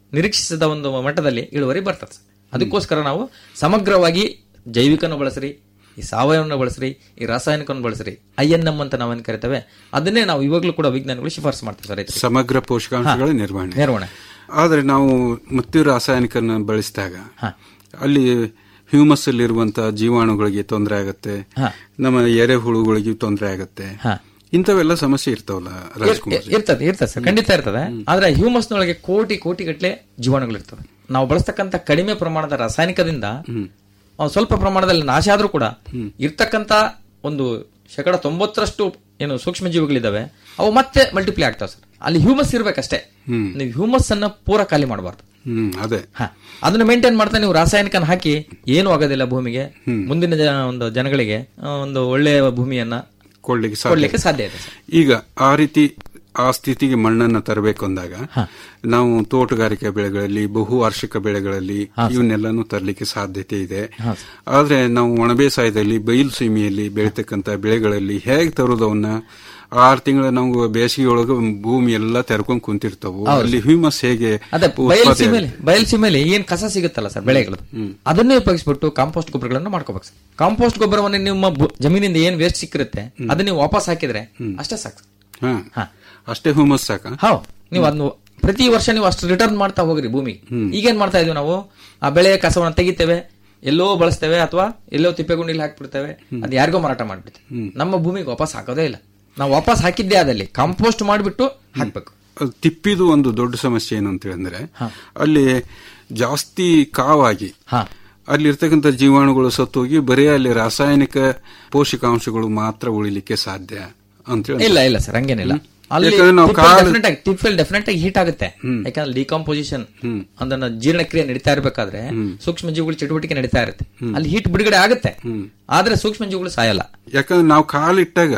ನಿರೀಕ್ಷಿಸಿದ ಒಂದು ಮಟ್ಟದಲ್ಲಿ ಇಳುವರಿ ಬರ್ತದೆ ಸರ್. ಅದಕ್ಕೋಸ್ಕರ ನಾವು ಸಮಗ್ರವಾಗಿ ಜೈವಿಕನ ಬಳಸ್ರಿ ಈ ಸಾವಯವನ್ನ ಬಳಸ್ರಿ ಈ ರಾಸಾಯನಿಕವನ್ನು ಬಳಸ್ರಿ ಐ ಎನ್ ಎಂ ಅಂತ ನಾವೇನು ಕರಿತೇವೆ ಅದನ್ನೇ ನಾವು ಇವಾಗಲೂ ಕೂಡ ವಿಜ್ಞಾನಿಗಳು ಶಿಫಾರಸು ಮಾಡ್ತೀವಿ ಸರ್ ರೈತರಿಗೆ. ಸಮಗ್ರ ಪೋಷಕಾಂಶಗಳ ಹಾ. ನಿರ್ವಹಣೆ ನಿರ್ವಹಣೆ ಆದ್ರೆ ನಾವು ಮತ್ತು ರಾಸಾಯನಿಕನ ಬಳಸಿದಾಗ ಅಲ್ಲಿ ಹ್ಯೂಮಸ್ ಅಲ್ಲಿ ಇರುವಂತಹ ಜೀವಾಣುಗಳಿಗೆ ತೊಂದರೆ ಆಗತ್ತೆ ನಮ್ಮ ಎರೆಹುಳುಗಳಿಗೆ ತೊಂದರೆ ಆಗತ್ತೆ ಇಂಥವೆಲ್ಲ ಸಮಸ್ಯೆ ಇರ್ತಾವಲ್ಲ ರಾಜ್ಕುಮಾರ್ ಇರ್- ಇರ್ತದೆ ಇರ್ತದೆ ಸರ್ ಖಂಡಿತ ಇರ್ತದೆ ಆದ್ರೆ ಹ್ಯೂಮಸ್ ನೊಳಗೆ ಕೋಟಿ ಕೋಟಿ ಗಟ್ಟಲೆ ಜೀವಾಣುಗಳು ಇರ್ತವೆ ನಾವು ಬಳಸ್ತಕ್ಕಂಥ ಕಡಿಮೆ ಪ್ರಮಾಣದ ರಾಸಾಯನಿಕದಿಂದ ಅವು ಸ್ವಲ್ಪ ಪ್ರಮಾಣದಲ್ಲಿ ನಾಶ ಆದ್ರೂ ಕೂಡ ಇರ್ತಕ್ಕಂಥ ಒಂದು ಶೇಕಡ ತೊಂಬತ್ತರಷ್ಟು ಏನು ಸೂಕ್ಷ್ಮ ಜೀವಿಗಳಿದಾವೆ ಅವು ಮತ್ತೆ ಮಲ್ಟಿಪ್ಲೈ ಆಗ್ತಾವೆ ಸರ್ ಅಲ್ಲಿ ಹ್ಯೂಮಸ್ ಇರ್ಬೇಕಷ್ಟೇ ಹ್ಮ್. ನೀವು ಹ್ಯೂಮಸ್ ಅನ್ನ ಪೂರ ಖಾಲಿ ಮಾಡಬಾರ್ದು ಹ್ಮ್ ಅದೇ ಅದನ್ನ ಮೇಂಟೈನ್ ಮಾಡ್ತಾ ನೀವು ರಾಸಾಯನಿಕನ ಹಾಕಿ ಏನು ಆಗೋದಿಲ್ಲ ಭೂಮಿಗೆ ಮುಂದಿನ ಜನ ಒಂದು ಜನಗಳಿಗೆ ಆ, ಒಂದು ಒಳ್ಳೆಯ ಭೂಮಿಯನ್ನ ಕೊಡ್ಲಿಕ್ಕೆ ಕೊಡ್ಲಿಕ್ಕೆ ಸಾಧ್ಯ ಸಾಧ್ಯ ಇದೆ ಸರ್ ಈಗ ಆ ರೀತಿ ಆ ಸ್ಥಿತಿಗೆ ಮಣ್ಣನ್ನ ತರಬೇಕು ಅಂದಾಗ ನಾವು ತೋಟಗಾರಿಕೆ ಬೆಳೆಗಳಲ್ಲಿ ಬಹುವಾರ್ಷಿಕ ಬೆಳೆಗಳಲ್ಲಿ ಇವನ್ನೆಲ್ಲಾನು ತರಲಿಕ್ಕೆ ಸಾಧ್ಯತೆ ಇದೆ ಆದ್ರೆ ನಾವು ಒಣಬೇಸಾಯದಲ್ಲಿ ಬಯಲು ಸೀಮೆಯಲ್ಲಿ ಬೆಳೀತಕ್ಕಂತ ಬೆಳೆಗಳಲ್ಲಿ ಹೇಗೆ ತರೋದವನ್ನ ಆರು ತಿಂಗಳ ನಾವು ಬೇಸಿಗೆ ಒಳಗೆ ಭೂಮಿ ಎಲ್ಲ ತೆರ್ಕೊಂಡ್ ಕುಂತಿರ್ತಾವು ಹೌದು. ಅಲ್ಲಿ ಹ್ಯೂಮಸ್ ಹೇಗೆ ಅದೇ ಉತ್ಪಾದನೆ ಬಯಲ್ಸೀಮೆಯಲ್ಲಿ ಬಯಲ್ಸೀಮೆಯಲ್ಲಿ ಏನ್ ಕಸ ಸಿಗುತ್ತಲ್ಲ ಸರ್ ಬೆಳೆಗಳು ಅದನ್ನೇ ಉಪಯೋಗಿಸ್ಬಿಟ್ಟು ಕಾಂಪೋಸ್ಟ್ ಗೊಬ್ಬರಗಳನ್ನು ಮಾಡ್ಕೋಬೇಕು ಸರ್ ಕಾಂಪೋಸ್ಟ್ ಗೊಬ್ಬರವನ್ನು ನಿಮ್ಮ ಭೂ- ಜಮೀನಿಂದ ಏನ್ ವೇಸ್ಟ್ ಸಿಕ್ಕಿರುತ್ತೆ ಅದನ್ನ ನೀವು ವಾಪಸ್ ಹಾಕಿದ್ರೆ ಅಷ್ಟೇ ಸಾಕು ಹಾ. ಅಷ್ಟೇ ಹ್ಯೂಮಸ್ ಸಾಕ ಹೌದು ನೀವು ಅದನ್ನು ಪ್ರತಿ ವರ್ಷ ನೀವು ಅಷ್ಟು ರಿಟರ್ನ್ ಮಾಡ್ತಾ ಹೋಗ್ರಿ ಭೂಮಿ ಈಗೇನ್ ಮಾಡ್ತಾ ಇದೀವಿ ನಾವು ಆ ಬೆಳೆಯ ಕಸವನ್ನು ತೆಗಿತೇವೆ ಎಲ್ಲೋ ಬಳಸ್ತೇವೆ ಅಥವಾ ಎಲ್ಲೋ ತಿಪ್ಪೆಗುಂಡಿಲಿ ಹಾಕ್ಬಿಡ್ತೇವೆ ಅದು ಯಾರಿಗೋ ಮಾರಾಟ ಮಾಡ್ಬಿಡ್ತೇವೆ ನಮ್ಮ ಭೂಮಿಗೆ ವಾಪಸ್ ಹಾಕೋದೇ ಇಲ್ಲ ನಾವು ವಾಪಸ್ ಹಾಕಿದ್ದೇ ಅದಲ್ಲಿ ಕಾಂಪೋಸ್ಟ್ ಮಾಡಿಬಿಟ್ಟು ಹಾಕ್ಬೇಕು ಅದು ತಿಪ್ಪಿದು ಒಂದು ದೊಡ್ಡ ಸಮಸ್ಯೆ ಏನು ಅಂತ ಹೇಳಿದ್ರೆ ಅಲ್ಲಿ ಜಾಸ್ತಿ ಕಾವಾಗಿ ಅಲ್ಲಿ ಇರ್ತಕ್ಕಂಥ ಜೀವಾಣುಗಳು ಸತ್ತೋಗಿ ಬರೀ ಅಲ್ಲಿ ರಾಸಾಯನಿಕ ಪೋಷಕಾಂಶಗಳು ಮಾತ್ರ ಉಳಿಲಿಕ್ಕೆ ಸಾಧ್ಯ ಅಂತ ಹೇಳಿ ಇಲ್ಲ ಇಲ್ಲ ಸರ್ ಹಂಗೇನಿಲ್ಲ ಅಲ್ಲಿ ಯಾಕಂದ್ರೆ ನಾವು ಕಾಳು ಡೆಫಿನೆಟ್ ಆಗಿ ಟಿಫಿಲ್ ಡೆಫಿನೆಟ್ ಆಗಿ ಹೀಟ್ ಆಗುತ್ತೆ ಯಾಕಂದ್ರೆ ಡಿಕಾಂಪೋಸಿಷನ್ ಅದನ್ನ ಜೀರ್ಣಕ್ರಿಯೆ ನಡೀತಾ ಇರಬೇಕಾದ್ರೆ ಸೂಕ್ಷ್ಮ ಜೀವಿಗಳ ಚಟುವಟಿಕೆ ನಡೀತಾ ಇರುತ್ತೆ ಅಲ್ಲಿ ಹೀಟ್ ಬಿಡುಗಡೆ ಆಗುತ್ತೆ ಆದ್ರೆ ಸೂಕ್ಷ್ಮ ಜೀವಿಗಳು ಸಾಯಲ್ಲ ಯಾಕಂದ್ರೆ ನಾವು ಕಾಲಿಟ್ಟಾಗ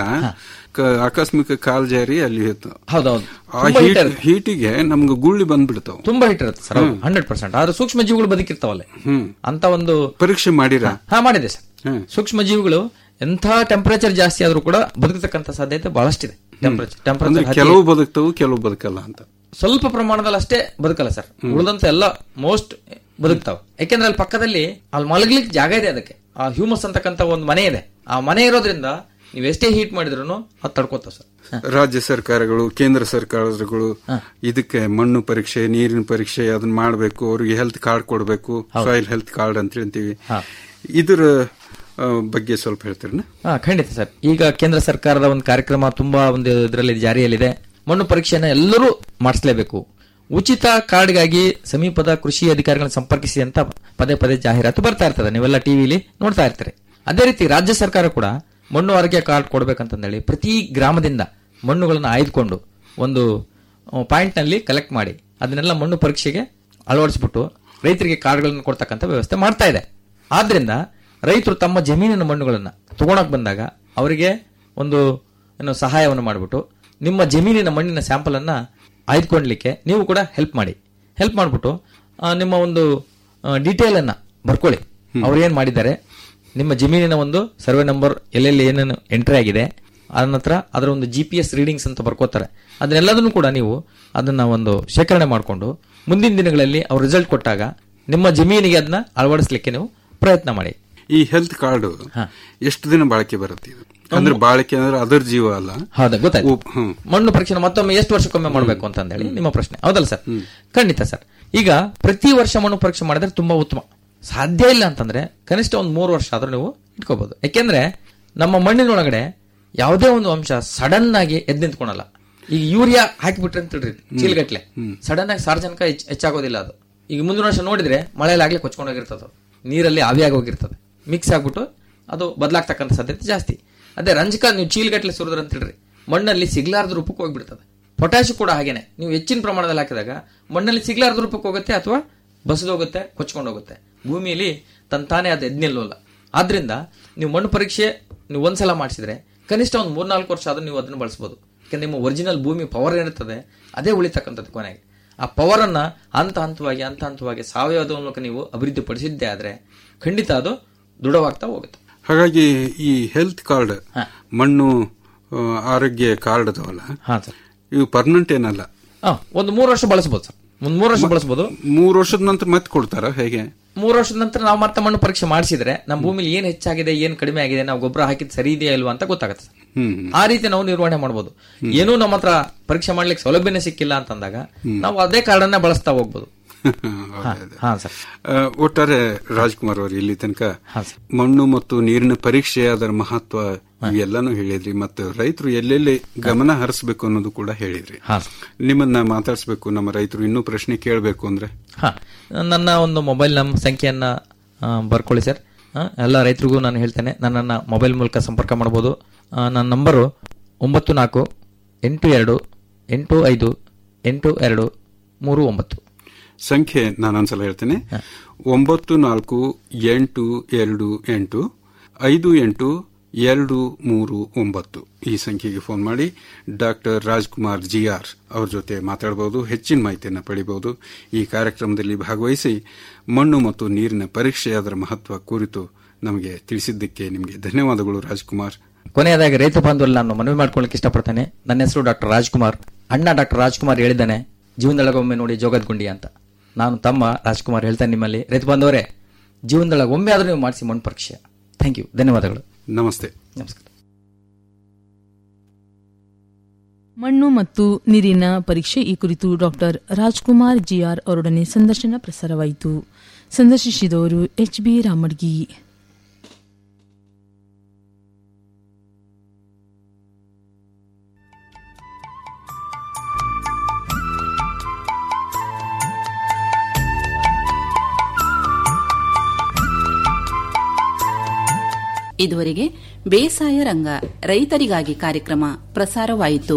ಕ- ಆಕಸ್ಮಿಕ ಕಾಲ್ ಜಾರಿ ಅಲ್ಲಿ ಇತ್ತು. ಹೌದೌದು ಆ ತುಂಬಾ ಹೀಟ್ heat ಇರುತ್ತೆ. ಹೀಟಿಗೆ ನಮ್ಗೆ ಗುಳ್ಳಿ ಬಂದ್ಬಿಡ್ತಾವ ತುಂಬಾ ಹಿಟ್ ಇರುತ್ತೆ ಸರ್ ಹಂಡ್ರೆಡ್ ಪರ್ಸೆಂಟ್ ಆದ್ರೆ ಸೂಕ್ಷ್ಮ ಜೀವಿಗಳು ಬದುಕಿರ್ತಾವಲ್ಲ ಅಂತ ಒಂದು ಪರೀಕ್ಷೆ ಮಾಡಿರ ಹಾ ಮಾಡಿದೆ ಸರ್ ಸೂಕ್ಷ್ಮ ಜೀವಿಗಳು ಎಂಥ ಟೆಂಪರೇಚರ್ ಜಾಸ್ತಿ ಆದ್ರೂ ಕೂಡ ಬದುಕತಕ್ಕಂತ ಸಾಧ್ಯತೆ ಬಹಳಷ್ಟಿದೆ ಟೆಂಪರೇಚರ್ ಅಂದ್ರೆ ಟೆಂಪರೇಚರ್ ಕೆಲವು ಬದುಕ್ತವು ಕೆಲವು ಬದುಕಲ್ಲ ಅಂತ ಸ್ವಲ್ಪ ಪ್ರಮಾಣದಲ್ಲಿ ಅಷ್ಟೇ ಬದುಕಲ್ಲ ಸರ್ ಉಳಿದಂತ ಎಲ್ಲ ಮೋಸ್ಟ್ ಬದುಕ್ತಾವ ಯಾಕೆಂದ್ರೆ ಅಲ್ಲಿ ಪಕ್ಕದಲ್ಲಿ ಅಲ್ಲಿ ಮಲಗ್ಲಿಕ್ಕೆ ಜಾಗ ಇದೆ ಅದಕ್ಕೆ ಆ ಹ್ಯೂಮಸ್ ಅಂತಕ್ಕಂತ ಒಂದು ಮನೆ ಇದೆ ಆ ಮನೆ ಇರೋದ್ರಿಂದ ನೀವು ಎಷ್ಟೇ ಹೀಟ್ ಮಾಡಿದ್ರು ಅದು ತಡ್ಕೋತಾವ ಸರ್ ರಾಜ್ಯ ಸರ್ಕಾರಗಳು ಕೇಂದ್ರ ಸರ್ಕಾರಗಳು ಇದಕ್ಕೆ ಮಣ್ಣು ಪರೀಕ್ಷೆ ನೀರಿನ ಪರೀಕ್ಷೆ ಅದನ್ನ ಮಾಡಬೇಕು ಅವ್ರಿಗೆ ಹೆಲ್ತ್ ಕಾರ್ಡ್ ಕೊಡಬೇಕು ಸಾಯಿಲ್ ಹೆಲ್ತ್ ಕಾರ್ಡ್ ಅಂತ ಹೇಳ್ತೀವಿ ಇದರ ಆ, ಬಗ್ಗೆ ಸ್ವಲ್ಪ ಹೇಳ್ತೀರನ ಹಾ ಖಂಡಿತ ಸರ್ ಈಗ ಕೇಂದ್ರ ಸರ್ಕಾರದ ಒಂದು ಕಾರ್ಯಕ್ರಮ ತುಂಬಾ ಒಂದು ಇದರಲ್ಲಿ ಜಾರಿಯಲ್ಲಿದೆ ಮಣ್ಣು ಪರೀಕ್ಷೆಯನ್ನ ಎಲ್ಲರೂ ಮಾಡಿಸಲೇಬೇಕು ಉಚಿತ ಕಾರ್ಡ್ಗಾಗಿ ಸಮೀಪದ ಕೃಷಿ ಅಧಿಕಾರಿಗಳನ್ನ ಸಂಪರ್ಕಿಸಿ ಅಂತ ಪದೇ ಪದೇ ಜಾಹೀರಾತು ಬರ್ತಾ ಇರ್ತದೆ ನೀವೆಲ್ಲ ಟಿವಿಲಿ ನೋಡ್ತಾ ಇರ್ತೀರಿ ಅದೇ ರೀತಿ ರಾಜ್ಯ ಸರ್ಕಾರ ಕೂಡ ಮಣ್ಣು ಆರೋಗ್ಯ ಕಾರ್ಡ್ ಕೊಡ್ಬೇಕಂತಂದೇಳಿ ಪ್ರತಿ ಗ್ರಾಮದಿಂದ ಮಣ್ಣುಗಳನ್ನು ಆಯ್ದುಕೊಂಡು ಒಂದು ಪಾಯಿಂಟ್ ನಲ್ಲಿ ಕಲೆಕ್ಟ್ ಮಾಡಿ ಅದನ್ನೆಲ್ಲ ಮಣ್ಣು ಪರೀಕ್ಷೆಗೆ ಅಳವಡಿಸ್ಬಿಟ್ಟು ರೈತರಿಗೆ ಕಾರ್ಡ್ಗಳನ್ನು ಕೊಡ್ತಕ್ಕಂಥ ವ್ಯವಸ್ಥೆ ಮಾಡ್ತಾ ಇದೆ ಆದ್ರಿಂದ ರೈತರು ತಮ್ಮ ಜಮೀನಿನ ಮಣ್ಣುಗಳನ್ನ ತಗೊಳಕ್ ಬಂದಾಗ ಅವರಿಗೆ ಒಂದು ಏನು ಸಹಾಯವನ್ನು ಮಾಡಿಬಿಟ್ಟು ನಿಮ್ಮ ಜಮೀನಿನ ಮಣ್ಣಿನ ಸ್ಯಾಂಪಲ್ ಅನ್ನ ಆಯ್ದುಕೊಳ್ಳಲಿಕ್ಕೆ ನೀವು ಕೂಡ ಹೆಲ್ಪ್ ಮಾಡಿ ಹೆಲ್ಪ್ ಮಾಡಿಬಿಟ್ಟು ನಿಮ್ಮ ಒಂದು ಡೀಟೇಲ್ ಅನ್ನ ಬರ್ಕೊಳ್ಳಿ ಅವ್ರು ಏನ್ ಮಾಡಿದ್ದಾರೆ ನಿಮ್ಮ ಜಮೀನಿನ ಒಂದು ಸರ್ವೆ ನಂಬರ್ ಎಲ್ಲೆಲ್ಲಿ ಏನೇನು ಎಂಟ್ರಿ ಆಗಿದೆ ಅದ ನಂತರ ಅದರ ಒಂದು ಜಿ ಪಿ ಎಸ್ ರೀಡಿಂಗ್ಸ್ ಅಂತ ಬರ್ಕೋತಾರೆ ಅದನ್ನೆಲ್ಲದನ್ನು ಕೂಡ ನೀವು ಅದನ್ನ ಒಂದು ಶೇಖರಣೆ ಮಾಡಿಕೊಂಡು ಮುಂದಿನ ದಿನಗಳಲ್ಲಿ ಅವ್ರು ರಿಸಲ್ಟ್ ಕೊಟ್ಟಾಗ ನಿಮ್ಮ ಜಮೀನಿಗೆ ಅದನ್ನ ಅಳವಡಿಸಲಿಕ್ಕೆ ನೀವು ಪ್ರಯತ್ನ ಮಾಡಿ ಈ ಹೆಲ್ತ್ ಕಾರ್ಡ್ ಎಷ್ಟು ದಿನ ಬಾಳಿಕೆ ಬರುತ್ತೆ ಇದು ಅಂದ್ರೆ ಬಾಳಿಕೆ ಅಂದ್ರೆ ಅದರ ಜೀವ ಅಲ್ಲ ಹೌದಾ ಗೊತ್ತಾಯ್ತು ಉಪ್- ಹ್ಮ್. ಮಣ್ಣು ಪರೀಕ್ಷೆ ಮತ್ತೊಮ್ಮೆ ಎಷ್ಟು ವರ್ಷಕ್ಕೊಮ್ಮೆ ಮಾಡಬೇಕು ಅಂತ ಹೇಳಿ ನಿಮ್ಮ ಪ್ರಶ್ನೆ ಹೌದಲ್ಲ ಸರ್ ಖಂಡಿತ ಸರ್ ಈಗ ಪ್ರತಿ ವರ್ಷ ಮಣ್ಣು ಪರೀಕ್ಷೆ ಮಾಡಿದ್ರೆ ತುಂಬಾ ಉತ್ತಮ ಸಾಧ್ಯ ಇಲ್ಲ ಅಂತಂದ್ರೆ ಕನಿಷ್ಠ ಒಂದು ಮೂರು ವರ್ಷ ಆದ್ರೂ ನೀವು ಇಟ್ಕೋಬಹುದು ಯಾಕೆಂದ್ರೆ ನಮ್ಮ ಮಣ್ಣಿನೊಳಗಡೆ ಯಾವುದೇ ಒಂದು ಅಂಶ ಸಡನ್ ಆಗಿ ಎದ್ದು ನಿಂತ್ಕೊಳಲ್ಲ ಈಗ ಯೂರಿಯಾ ಹಾಕಿಬಿಟ್ರೆ ಅಂತ ಹೇಳ್ರಿ ಚೀಲಗಟ್ಲೆ ಸಡನ್ ಆಗಿ ಸಾರ್ವಜನಿಕ ಹೆಚ್ಚ್- ಹೆಚ್ಚಾಗೋದಿಲ್ಲ ಅದು ಈಗ ಮುಂದಿನ ವರ್ಷ ನೋಡಿದ್ರೆ ಮಳೆಯಲ್ಲಿ ಆಗ್ಲೇ ಕೊಚ್ಕೊಂಡೋಗಿರ್ತದೆ ಅದು. ನೀರಲ್ಲಿ ಆವಿಯಾಗಿ ಹೋಗಿರ್ತದೆ ಮಿಕ್ಸ್ ಆಗ್ಬಿಟ್ಟು ಅದು ಬದಲಾಗ್ತಕ್ಕಂಥ ಸಾಧ್ಯತೆ ಜಾಸ್ತಿ ಅದೇ ರಂಜಕ ನೀವು ಚೀಲಗಟ್ಲೆ ಸುರಿದ್ರ ಅಂತ ಹೇಳ್ರಿ ಮಣ್ಣಲ್ಲಿ ಸಿಗ್ಲಾರ್ದ ರೂಪಕ್ಕೆ ಹೋಗ್ಬಿಡ್ತದೆ ಪೊಟ್ಯಾಶ್ ಕೂಡ ಹಾಗೇನೆ ನೀವು ಹೆಚ್ಚಿನ ಪ್ರಮಾಣದಲ್ಲಿ ಹಾಕಿದಾಗ ಮಣ್ಣಲ್ಲಿ ಸಿಗ್ಲಾರ್ದ ರೂಪಕ್ಕೆ ಹೋಗುತ್ತೆ ಅಥವಾ ಬಸದೋಗುತ್ತೆ ಕೊಚ್ಕೊಂಡು ಹೋಗುತ್ತೆ ಭೂಮಿಯಲ್ಲಿ ತಂತಾನೆ ಅದು ಎದ್ನಿಲ್ಲೋಲ್ಲ ಆದ್ರಿಂದ ನೀವು ಮಣ್ಣು ಪರೀಕ್ಷೆ ನೀವು ಒಂದ್ಸಲ ಮಾಡಿಸಿದ್ರೆ ಕನಿಷ್ಠ ಒಂದು ಮೂರ್ನಾಲ್ಕು ವರ್ಷ ಆದ್ರೂ ನೀವು ಅದನ್ನು ಬಳಸಬಹುದು ಯಾಕಂದ್ರೆ ನಿಮ್ಮ ಒರಿಜಿನಲ್ ಭೂಮಿ ಪವರ್ ಏನಿರ್ತದೆ ಅದೇ ಉಳಿತಕ್ಕಂಥದ್ದು ಕೊನೆಗೆ ಆ ಪವರ್ ಅನ್ನ ಹಂತ ಹಂತವಾಗಿ ಹಂತ ಹಂತವಾಗಿ ಸಾವಯವದ ಮೂಲಕ ನೀವು ಅಭಿವೃದ್ಧಿ ಪಡಿಸಿದ್ದೇ ಆದ್ರೆ ಖಂಡಿತ ಅದು ದೃಢವಾಗ್ತಾ ಹೋಗುತ್ತೆ ಹಾಗಾಗಿ ಈ ಹೆಲ್ತ್ ಕಾರ್ಡ್ ಮಣ್ಣು ಆ, ಆರೋಗ್ಯ ಕಾರ್ಡ್ ಅದಾವಲ್ಲ ಹಾ ಸರ್ ಇವು ಪರ್ಮನೆಂಟ್ ಏನಲ್ಲ ಹಾ ಒಂದು ಮೂರು ವರ್ಷ ಬಳಸಬಹುದು ಸರ್ ಒಂದ್ ಮೂರು ವರ್ಷ ಬಳಸಬಹುದು ಮೂರು ವರ್ಷದ ನಂತರ ಮತ್ತೆ ಕೊಡ್ತಾರ ಹೇಗೆ ಮೂರು ವರ್ಷದ ನಂತರ ನಾವು ಮತ್ತೆ ಮಣ್ಣು ಪರೀಕ್ಷೆ ಮಾಡಿಸಿದ್ರೆ ನಮ್ಮ ಭೂಮಿಲಿ ಏನ್ ಹೆಚ್ಚಾಗಿದೆ ಏನ್ ಕಡಿಮೆ ಆಗಿದೆ ನಾವು ಗೊಬ್ಬರ ಹಾಕಿದ್ ಸರಿ ಇದೆಯಾ ಇಲ್ವಾ ಅಂತ ಗೊತ್ತಾಗುತ್ತೆ ಹ್ಮ್ ಆ ರೀತಿ ನಾವು ನಿರ್ವಹಣೆ ಮಾಡಬಹುದು ಏನೂ ನಮ್ಮ ಹತ್ರ ಪರೀಕ್ಷೆ ಮಾಡ್ಲಿಕ್ಕೆ ಸೌಲಭ್ಯನೇ ಸಿಕ್ಕಿಲ್ಲ ಅಂತಂದಾಗ ನಾವು ಅದೇ ಕಾರ್ಡನ್ನ ಬಳಸ್ತಾ ಹೋಗ್ಬೋದು ಒಳ್ಳೆಯದು. ಹಾ ಸರ್ ಆ, ಒಟ್ಟಾರೆ ರಾಜ್ಕುಮಾರ್ ಅವರು ಇಲ್ಲಿ ತನಕ ಹಾ ಸರ್ ಮಣ್ಣು ಮತ್ತು ನೀರಿನ ಪರೀಕ್ಷೆ ಅದರ ಮಹತ್ವ ಇವೆಲ್ಲಾನು ಹೇಳಿದ್ರಿ ಮತ್ತು ರೈತರು ಎಲ್ಲೆಲ್ಲಿ ಗಮನ ಹರಿಸಬೇಕು ಅನ್ನೋದು ಕೂಡ ಹೇಳಿದ್ರಿ ಹಾ ನಿಮ್ಮನ್ನ ಮಾತಾಡಿಸ್ಬೇಕು ನಮ್ಮ ರೈತರು ಇನ್ನೂ ಪ್ರಶ್ನೆ ಕೇಳಬೇಕು ಅಂದ್ರೆ ಹಾ ನನ್ನ ಒಂದು ಮೊಬೈಲ್ ನಮ್ ಸಂಖ್ಯೆಯನ್ನ ಆ, ಬರ್ಕೊಳ್ಳಿ ಸರ್ ಆ, ಎಲ್ಲ ರೈತರಿಗೂ ನಾನು ಹೇಳ್ತೇನೆ ನನ್ನನ್ನ ಮೊಬೈಲ್ ಮೂಲಕ ಸಂಪರ್ಕ ಮಾಡಬಹುದು ಆ, ನನ್ನ ನಂಬರು ಒಂಬತ್ತು ನಾಲ್ಕು ಎಂಟು ಎರಡು ಎಂಟು ಐದು ಎಂಟು ಎರಡು ಮೂರು ಒಂಬತ್ತು ಸಂಖ್ಯೆ ನಾನೊಂದ್ಸಲ ಹೇಳ್ತೇನೆ ಒಂಬತ್ತು ನಾಲ್ಕು ಎಂಟು ಎರಡು ಎಂಟು ಐದು ಎಂಟು ಎರಡು ಮೂರು ಒಂಬತ್ತು ಈ ಸಂಖ್ಯೆಗೆ ಫೋನ್ ಮಾಡಿ ಡಾಕ್ಟರ್ ರಾಜ್ಕುಮಾರ್ ಜಿ ಆರ್ ಅವ್ರ ಜೊತೆ ಮಾತಾಡಬಹುದು ಹೆಚ್ಚಿನ ಮಾಹಿತಿಯನ್ನು ಪಡಿಬಹುದು ಈ ಕಾರ್ಯಕ್ರಮದಲ್ಲಿ ಭಾಗವಹಿಸಿ ಮಣ್ಣು ಮತ್ತು ನೀರಿನ ಪರೀಕ್ಷೆ ಅದರ ಮಹತ್ವ ಕುರಿತು ನಮಗೆ ತಿಳಿಸಿದ್ದಕ್ಕೆ ನಿಮಗೆ ಧನ್ಯವಾದಗಳು ರಾಜ್ಕುಮಾರ್ ಕೊನೆಯದಾಗಿ ರೈತ ಬಾಂಧವರಲ್ಲಿ ನಾನು ಮನವಿ ಮಾಡ್ಕೊಳ್ಳಿಕ್ಕೆ ಇಷ್ಟಪಡ್ತೇನೆ ನನ್ನ ಹೆಸರು ಡಾಕ್ಟರ್ ರಾಜ್ಕುಮಾರ್ ಅಣ್ಣ ಡಾಕ್ಟರ್ ರಾಜ್ಕುಮಾರ್ ಹೇಳಿದ್ದಾನೆ ಜೀವನದೊಳಗೊಮ್ಮೆ ನೋಡಿ ಜೋಗದ ಗುಂಡಿ ಅಂತ ನಾನು ತಮ್ಮ ರಾಜ್ಕುಮಾರ್ ಹೇಳ್ತೇನೆ ನಿಮ್ಮಲ್ಲಿ ರೈತ ಬಾಂಧವರೇ ಜೀವನದೊಳಗೆ ಒಮ್ಮೆ ಆದರೂ ನೀವು ಮಾಡಿಸಿ ಮಣ್ಣು ಪರೀಕ್ಷೆ ಥ್ಯಾಂಕ್ ಯು ಧನ್ಯವಾದಗಳು ನಮಸ್ತೆ ನಮಸ್ಕಾರ ಮಣ್ಣು ಮತ್ತು ನೀರಿನ ಪರೀಕ್ಷೆ ಈ ಕುರಿತು ಡಾಕ್ಟರ್ ರಾಜ್ಕುಮಾರ್ ಜಿಆರ್ ಅವರೊಡನೆ ಸಂದರ್ಶನ ಪ್ರಸಾರವಾಯಿತು ಸಂದರ್ಶಿಸಿದವರು ಎಚ್ ಬಿ ರಾಮಡ್ಗಿ ಇದುವರೆಗೆ ಬೇಸಾಯ ರಂಗ ರೈತರಿಗಾಗಿ ಕಾರ್ಯಕ್ರಮ ಪ್ರಸಾರವಾಯಿತು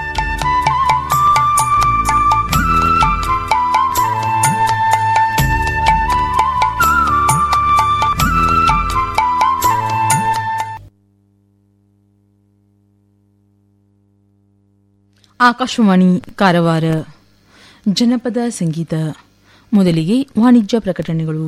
ಆಕಾಶವಾಣಿ ಕಾರವಾರ ಜನಪದ ಸಂಗೀತ ಮೊದಲಿಗೆ ವಾಣಿಜ್ಯ ಪ್ರಕಟಣೆಗಳು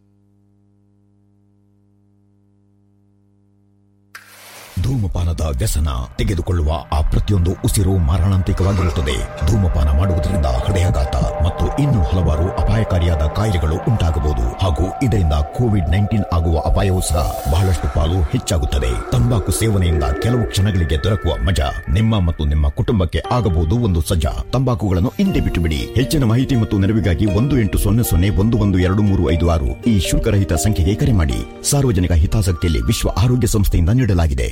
ಧೂಮಪಾನದ ವ್ಯಸನ ತೆಗೆದುಕೊಳ್ಳುವ ಆ ಪ್ರತಿಯೊಂದು ಉಸಿರು ಮಾರಣಾಂತಿಕವಾಗಿರುತ್ತದೆ ಧೂಮಪಾನ ಮಾಡುವುದರಿಂದ ಹೃದಯಾಘಾತ ಮತ್ತು ಇನ್ನೂ ಹಲವಾರು ಅಪಾಯಕಾರಿಯಾದ ಕಾಯಿಲೆಗಳು ಉಂಟಾಗಬಹುದು ಹಾಗೂ ಇದರಿಂದ ಕೋವಿಡ್ ನೈನ್ಟೀನ್ ಆಗುವ ಅಪಾಯವೂ ಸಹ ಬಹಳಷ್ಟು ಪಾಲು ಹೆಚ್ಚಾಗುತ್ತದೆ ತಂಬಾಕು ಸೇವನೆಯಿಂದ ಕೆಲವು ಕ್ಷಣಗಳಿಗೆ ದೊರಕುವ ಮಜಾ ನಿಮ್ಮ ಮತ್ತು ನಿಮ್ಮ ಕುಟುಂಬಕ್ಕೆ ಆಗಬಹುದು ಒಂದು ಸಜ್ಜಾ ತಂಬಾಕುಗಳನ್ನು ಹಿಂದೆ ಬಿಟ್ಟು ಬಿಡಿ ಹೆಚ್ಚಿನ ಮಾಹಿತಿ ಮತ್ತು ನೆರವಿಗಾಗಿ ಒಂದು ಎಂಟು ಸೊನ್ನೆ ಸೊನ್ನೆ ಒಂದು ಒಂದು ಎರಡು ಮೂರು ಐದು ಆರು ಈ ಶುಲ್ಕರಹಿತ ಸಂಖ್ಯೆಗೆ ಕರೆ ಮಾಡಿ ಸಾರ್ವಜನಿಕ ಹಿತಾಸಕ್ತಿಯಲ್ಲಿ ವಿಶ್ವ ಆರೋಗ್ಯ ಸಂಸ್ಥೆಯಿಂದ ನೀಡಲಾಗಿದೆ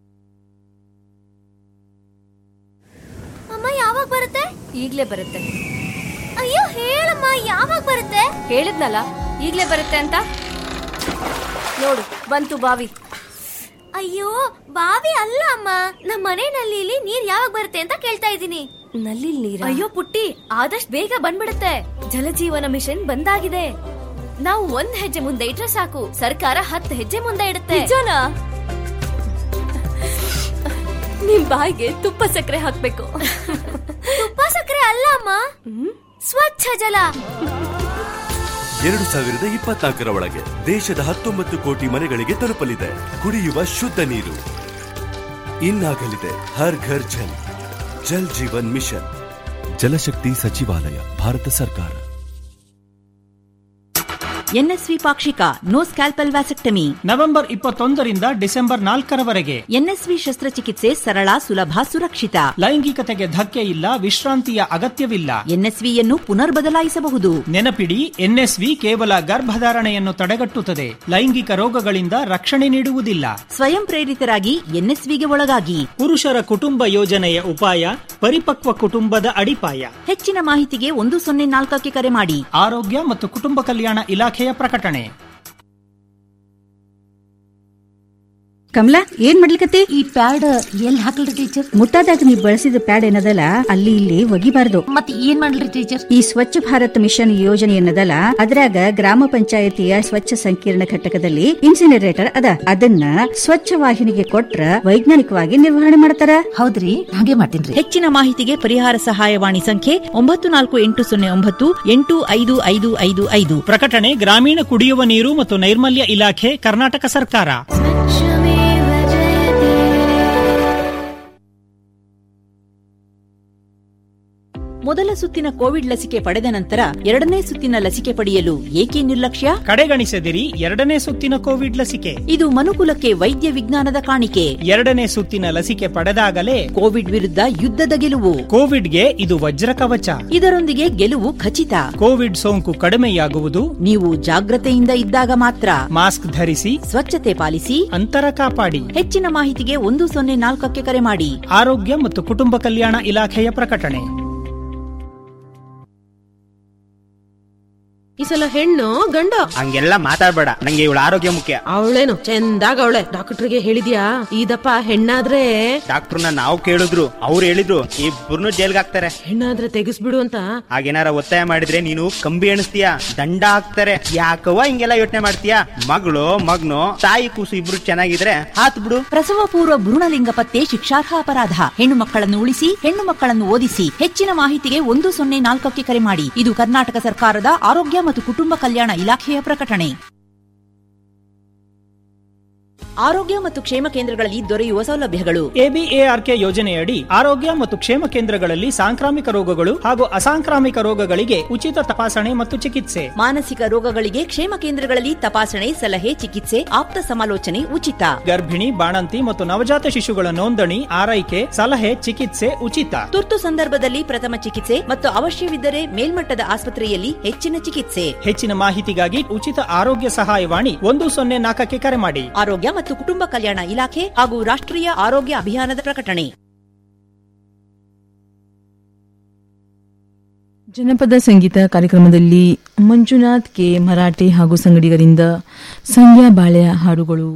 ಅಮ್ಮ ಯಾವಾಗ ಬರುತ್ತೆ ಈಗ್ಲೇ ಬರುತ್ತೆ ಅಯ್ಯೋ ಹೇಳಮ್ಮ ಯಾವಾಗ ಬರುತ್ತೆ ಹೇಳಿದ್ನಲ್ಲ ಈಗ್ಲೇ ಬರುತ್ತೆ ಅಂತ ನೋಡು ಬಂತು ಬಾವಿ ಅಯ್ಯೋ ಬಾವಿ ಅಲ್ಲ ಅಮ್ಮ ನಮ್ಮ ಮನೆ ನಲ್ಲಿಲಿ ನೀರ್ ಯಾವಾಗ ಬರುತ್ತೆ ಅಂತ ಕೇಳ್ತಾ ಇದ್ದೀನಿ ನಲ್ಲಿ ನೀರ ಅಯ್ಯೋ ಪುಟ್ಟಿ ಆದಷ್ಟು ಬೇಗ ಬಂದ್ಬಿಡುತ್ತೆ ಜಲಜೀವನ ಮಿಷನ್ ಬಂದಾಗಿದೆ ನಾವು ಒಂದ್ ಹೆಜ್ಜೆ ಮುಂದೆ ಇಟ್ರೆ ಸಾಕು ಸರ್ಕಾರ ಹತ್ತು ಹೆಜ್ಜೆ ಮುಂದೆ ಇಡುತ್ತೆ ನಿಜನಾ ನಿಮ್ ಬಾಯಿಗೆ ತುಪ್ಪ ಸಕ್ಕರೆ ಹಾಕ್ಬೇಕು ತುಪ್ಪ ಸಕ್ಕರೆ ಅಲ್ಲ ಅಮ್ಮ ಸ್ವಚ್ಛ ಜಲ ಎರಡು ಸಾವಿರದ ಇಪ್ಪತ್ನಾಲ್ಕರ ಒಳಗೆ ದೇಶದ ಹತ್ತೊಂಬತ್ತು ಕೋಟಿ ಮನೆಗಳಿಗೆ ತಲುಪಲಿದೆ ಕುಡಿಯುವ ಶುದ್ಧ ನೀರು ಇನ್ನಾಗಲಿದೆ ಹರ್ ಘರ್ ಜಲ್ ಜಲ್ ಜೀವನ್ ಮಿಷನ್ ಜಲಶಕ್ತಿ ಸಚಿವಾಲಯ ಭಾರತ ಸರ್ಕಾರ ಎನ್ಎಸ್ವಿ ಪಾಕ್ಷಿಕ ನೋ ಸ್ಕ್ಯಾಲ್ಪಲ್ ವ್ಯಾಸೆಕ್ಟಮಿ ನವೆಂಬರ್ ಇಪ್ಪತ್ತೊಂದರಿಂದ ಡಿಸೆಂಬರ್ ನಾಲ್ಕರವರೆಗೆ ಎನ್ಎಸ್ವಿ ಶಸ್ತ್ರಚಿಕಿತ್ಸೆ ಸರಳ ಸುಲಭ ಸುರಕ್ಷಿತ ಲೈಂಗಿಕತೆಗೆ ಧಕ್ಕೆ ಇಲ್ಲ ವಿಶ್ರಾಂತಿಯ ಅಗತ್ಯವಿಲ್ಲ ಎನ್ಎಸ್ವಿಯನ್ನು ಪುನರ್ ಬದಲಾಯಿಸಬಹುದು ನೆನಪಿಡಿ ಎನ್ಎಸ್ವಿ ಕೇವಲ ಗರ್ಭಧಾರಣೆಯನ್ನು ತಡೆಗಟ್ಟುತ್ತದೆ ಲೈಂಗಿಕ ರೋಗಗಳಿಂದ ರಕ್ಷಣೆ ನೀಡುವುದಿಲ್ಲ ಸ್ವಯಂ ಪ್ರೇರಿತರಾಗಿ ಎನ್ಎಸ್ವಿಗೆ ಒಳಗಾಗಿ ಪುರುಷರ ಕುಟುಂಬ ಯೋಜನೆಯ ಉಪಾಯ ಪರಿಪಕ್ವ ಕುಟುಂಬದ ಅಡಿಪಾಯ ಹೆಚ್ಚಿನ ಮಾಹಿತಿಗೆ ಒಂದು ಸೊನ್ನೆ ನಾಲ್ಕಕ್ಕೆ ಕರೆ ಮಾಡಿ ಆರೋಗ್ಯ ಮತ್ತು ಕುಟುಂಬ ಕಲ್ಯಾಣ ಇಲಾಖೆಯ ಪ್ರಕಟಣೆ ಕಮಲಾ ಏನ್ ಮಾಡ್ಲಿಕತ್ತಿ ಈ ಪ್ಯಾಡ್ ಎಲ್ಲಿ ಹಾಕಲ್ರಿ ಟೀಚರ್ ಮುಟ್ಟಾದಾಗ ನೀ ಬಳಸಿದ ಪ್ಯಾಡ್ ಏನದಲ್ಲ ಅಲ್ಲಿ ಇಲ್ಲಿ ಒಗಿಬಾರ್ದು ಮತ್ ಏನ್ ಮಾಡ್ಲಿ ಟೀಚರ್ ಈ ಸ್ವಚ್ಛ ಭಾರತ್ ಮಿಷನ್ ಯೋಜನೆ ಏನದಲ್ಲ ಅದ್ರಾಗ ಗ್ರಾಮ ಪಂಚಾಯತಿಯ ಸ್ವಚ್ಛ ಸಂಕೀರ್ಣ ಘಟಕದಲ್ಲಿ ಇನ್ಸಿನರೇಟರ್ ಅದ ಅದನ್ನ ಸ್ವಚ್ಛ ವಾಹಿನಿಗೆ ಕೊಟ್ರ ವೈಜ್ಞಾನಿಕವಾಗಿ ನಿರ್ವಹಣೆ ಮಾಡ್ತಾರ ಹೌದ್ರಿ ಹಾಗೆ ಮಾಡ್ತೀನಿ ಹೆಚ್ಚಿನ ಮಾಹಿತಿಗೆ ಪರಿಹಾರ ಸಹಾಯವಾಣಿ ಸಂಖ್ಯೆ ಒಂಬತ್ತು ನಾಲ್ಕು ಎಂಟು ಸೊನ್ನೆ ಒಂಬತ್ತು ಎಂಟು ಐದು ಐದು ಐದು ಐದು ಪ್ರಕಟಣೆ ಗ್ರಾಮೀಣ ಕುಡಿಯುವ ನೀರು ಮತ್ತು ನೈರ್ಮಲ್ಯ ಇಲಾಖೆ ಕರ್ನಾಟಕ ಸರ್ಕಾರ ಮೊದಲ ಸುತ್ತಿನ ಕೋವಿಡ್ ಲಸಿಕೆ ಪಡೆದ ನಂತರ ಎರಡನೇ ಸುತ್ತಿನ ಲಸಿಕೆ ಪಡೆಯಲು ಏಕೆ ನಿರ್ಲಕ್ಷ್ಯ ಕಡೆಗಣಿಸದಿರಿ ಎರಡನೇ ಸುತ್ತಿನ ಕೋವಿಡ್ ಲಸಿಕೆ ಇದು ಮನುಕುಲಕ್ಕೆ ವೈದ್ಯ ವಿಜ್ಞಾನದ ಕಾಣಿಕೆ ಎರಡನೇ ಸುತ್ತಿನ ಲಸಿಕೆ ಪಡೆದಾಗಲೇ ಕೋವಿಡ್ ವಿರುದ್ಧ ಯುದ್ಧದ ಗೆಲುವು ಕೋವಿಡ್ಗೆ ಇದು ವಜ್ರ ಕವಚ ಇದರೊಂದಿಗೆ ಗೆಲುವು ಖಚಿತ ಕೋವಿಡ್ ಸೋಂಕು ಕಡಿಮೆಯಾಗುವುದು ನೀವು ಜಾಗ್ರತೆಯಿಂದ ಇದ್ದಾಗ ಮಾತ್ರ ಮಾಸ್ಕ್ ಧರಿಸಿ ಸ್ವಚ್ಛತೆ ಪಾಲಿಸಿ ಅಂತರ ಕಾಪಾಡಿ ಹೆಚ್ಚಿನ ಮಾಹಿತಿಗೆ ಒಂದು ಸೊನ್ನೆ ನಾಲ್ಕಕ್ಕೆ ಕರೆ ಮಾಡಿ ಆರೋಗ್ಯ ಮತ್ತು ಕುಟುಂಬ ಕಲ್ಯಾಣ ಇಲಾಖೆಯ ಪ್ರಕಟಣೆ ಈ ಸಲ ಹೆಣ್ಣು ಗಂಡ ಹಂಗೆಲ್ಲ ಮಾತಾಡ್ಬೇಡ ನಂಗೆ ಇವಳ ಆರೋಗ್ಯ ಮುಖ್ಯ ಅವಳೇನು ಚಂದಾಗ ಅವಳೆ ಡಾಕ್ಟರ್ಗೆ ಹೇಳಿದ್ಯಾ ಇದಪ್ಪ ಹೆಣ್ಣಾದ್ರೆ ಡಾಕ್ಟರ್ನ ನಾವು ಕೇಳಿದ್ರು ಅವ್ರು ಹೇಳಿದ್ರು ಇಬ್ಬರನ್ನು ಜೈಲ್ಗೆ ಹಾಕ್ತಾರೆ ಹೆಣ್ಣಾದ್ರೆ ತೆಗಿಸ್ಬಿಡು ಅಂತ ಹಾಗೇನಾರ ಒತ್ತಾಯ ಮಾಡಿದ್ರೆ ನೀನು ಕಂಬಿ ಎಣಿಸ್ತೀಯ ದಂಡ ಹಾಕ್ತಾರೆ ಯಾಕವ್ವ ಹಿಂಗೆಲ್ಲ ಯೋಚನೆ ಮಾಡ್ತೀಯ ಮಗಳು ಮಗ್ನು ತಾಯಿ ಕೂಸು ಇಬ್ರು ಚೆನ್ನಾಗಿದ್ರೆ ಹಾತ್ ಬಿಡು ಪ್ರಸವ ಪೂರ್ವ ಭ್ರೂಣಲಿಂಗ ಪತ್ತೆ ಶಿಕ್ಷಾರ್ಹ ಅಪರಾಧ ಹೆಣ್ಣು ಮಕ್ಕಳನ್ನು ಉಳಿಸಿ ಹೆಣ್ಣು ಮಕ್ಕಳನ್ನು ಓದಿಸಿ ಹೆಚ್ಚಿನ ಮಾಹಿತಿಗೆ ಒಂದು ಸೊನ್ನೆ ನಾಲ್ಕಕ್ಕೆ ಕರೆ ಮಾಡಿ ಇದು ಕರ್ನಾಟಕ ಸರ್ಕಾರದ ಆರೋಗ್ಯ ಮತ್ತು ಕುಟುಂಬ ಕಲ್ಯಾಣ ಇಲಾಖೆಯ ಪ್ರಕಟಣೆ ಆರೋಗ್ಯ ಮತ್ತು ಕ್ಷೇಮ ಕೇಂದ್ರಗಳಲ್ಲಿ ದೊರೆಯುವ ಸೌಲಭ್ಯಗಳು ಎಬಿಎಆರ್ಕೆ ಯೋಜನೆಯಡಿ ಆರೋಗ್ಯ ಮತ್ತು ಕ್ಷೇಮ ಕೇಂದ್ರಗಳಲ್ಲಿ ಸಾಂಕ್ರಾಮಿಕ ರೋಗಗಳು ಹಾಗೂ ಅಸಾಂಕ್ರಾಮಿಕ ರೋಗಗಳಿಗೆ ಉಚಿತ ತಪಾಸಣೆ ಮತ್ತು ಚಿಕಿತ್ಸೆ ಮಾನಸಿಕ ರೋಗಗಳಿಗೆ ಕ್ಷೇಮ ಕೇಂದ್ರಗಳಲ್ಲಿ ತಪಾಸಣೆ ಸಲಹೆ ಚಿಕಿತ್ಸೆ ಆಪ್ತ ಸಮಾಲೋಚನೆ ಉಚಿತ ಗರ್ಭಿಣಿ ಬಾಣಂತಿ ಮತ್ತು ನವಜಾತ ಶಿಶುಗಳ ನೋಂದಣಿ ಆರೈಕೆ ಸಲಹೆ ಚಿಕಿತ್ಸೆ ಉಚಿತ ತುರ್ತು ಸಂದರ್ಭದಲ್ಲಿ ಪ್ರಥಮ ಚಿಕಿತ್ಸೆ ಮತ್ತು ಅವಶ್ಯವಿದ್ದರೆ ಮೇಲ್ಮಟ್ಟದ ಆಸ್ಪತ್ರೆಯಲ್ಲಿ ಹೆಚ್ಚಿನ ಚಿಕಿತ್ಸೆ ಹೆಚ್ಚಿನ ಮಾಹಿತಿಗಾಗಿ ಉಚಿತ ಆರೋಗ್ಯ ಸಹಾಯವಾಣಿ ಒಂದು ಸೊನ್ನೆ ನಾಲ್ಕಕ್ಕೆ ಕರೆ ಮಾಡಿ ಆರೋಗ್ಯ ಮತ್ತು ಕುಟುಂಬ ಕಲ್ಯಾಣ ಇಲಾಖೆ ಹಾಗೂ ರಾಷ್ಟ್ರೀಯ ಆರೋಗ್ಯ ಅಭಿಯಾನದ ಪ್ರಕಟಣೆ ಜನಪದ ಸಂಗೀತ ಕಾರ್ಯಕ್ರಮದಲ್ಲಿ ಮಂಜುನಾಥ್ ಕೆ ಮರಾಠೆ ಹಾಗೂ ಸಂಗಡಿಗರಿಂದ ಸಂಧ್ಯಾ ಬಾಳೆಯ ಹಾಡುಗಳು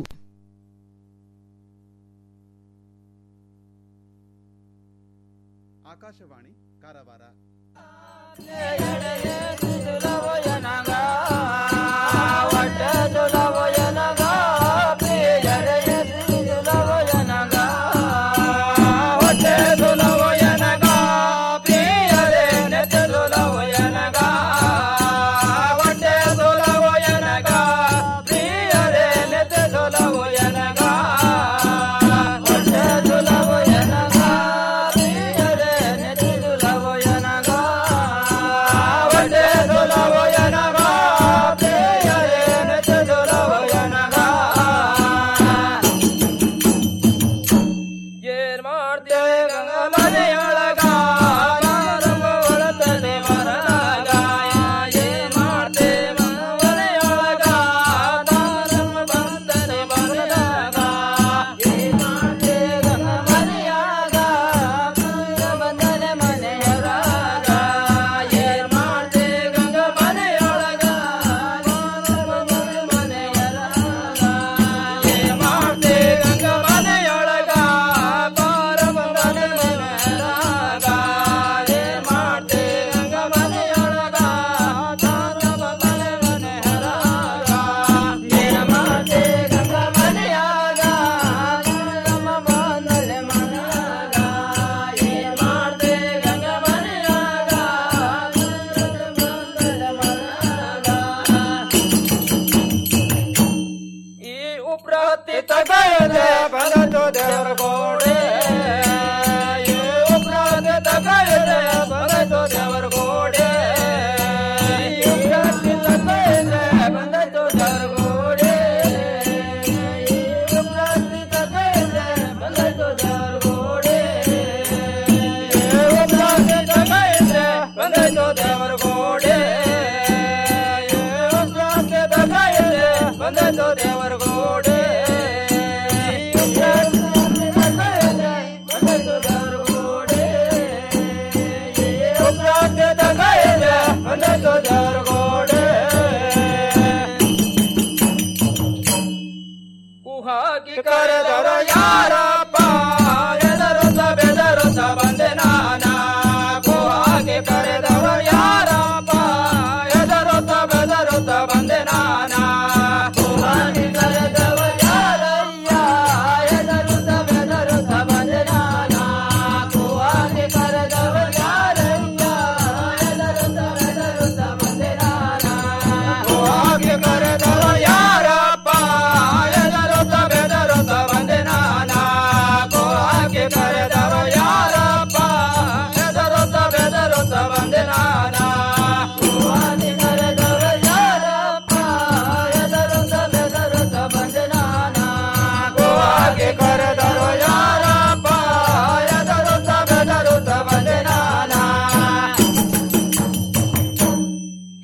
ಆಕಾಶವಾಣಿ ಕಾರವಾರ ಹೊಟ್ಟೆ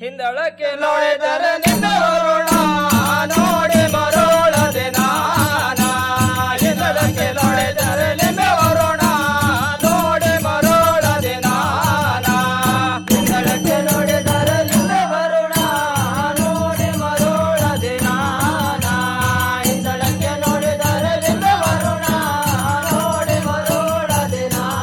ಹಿಂದಳಕ್ಕೆ ನೋಡಿದರೆ ನಿನ್ನ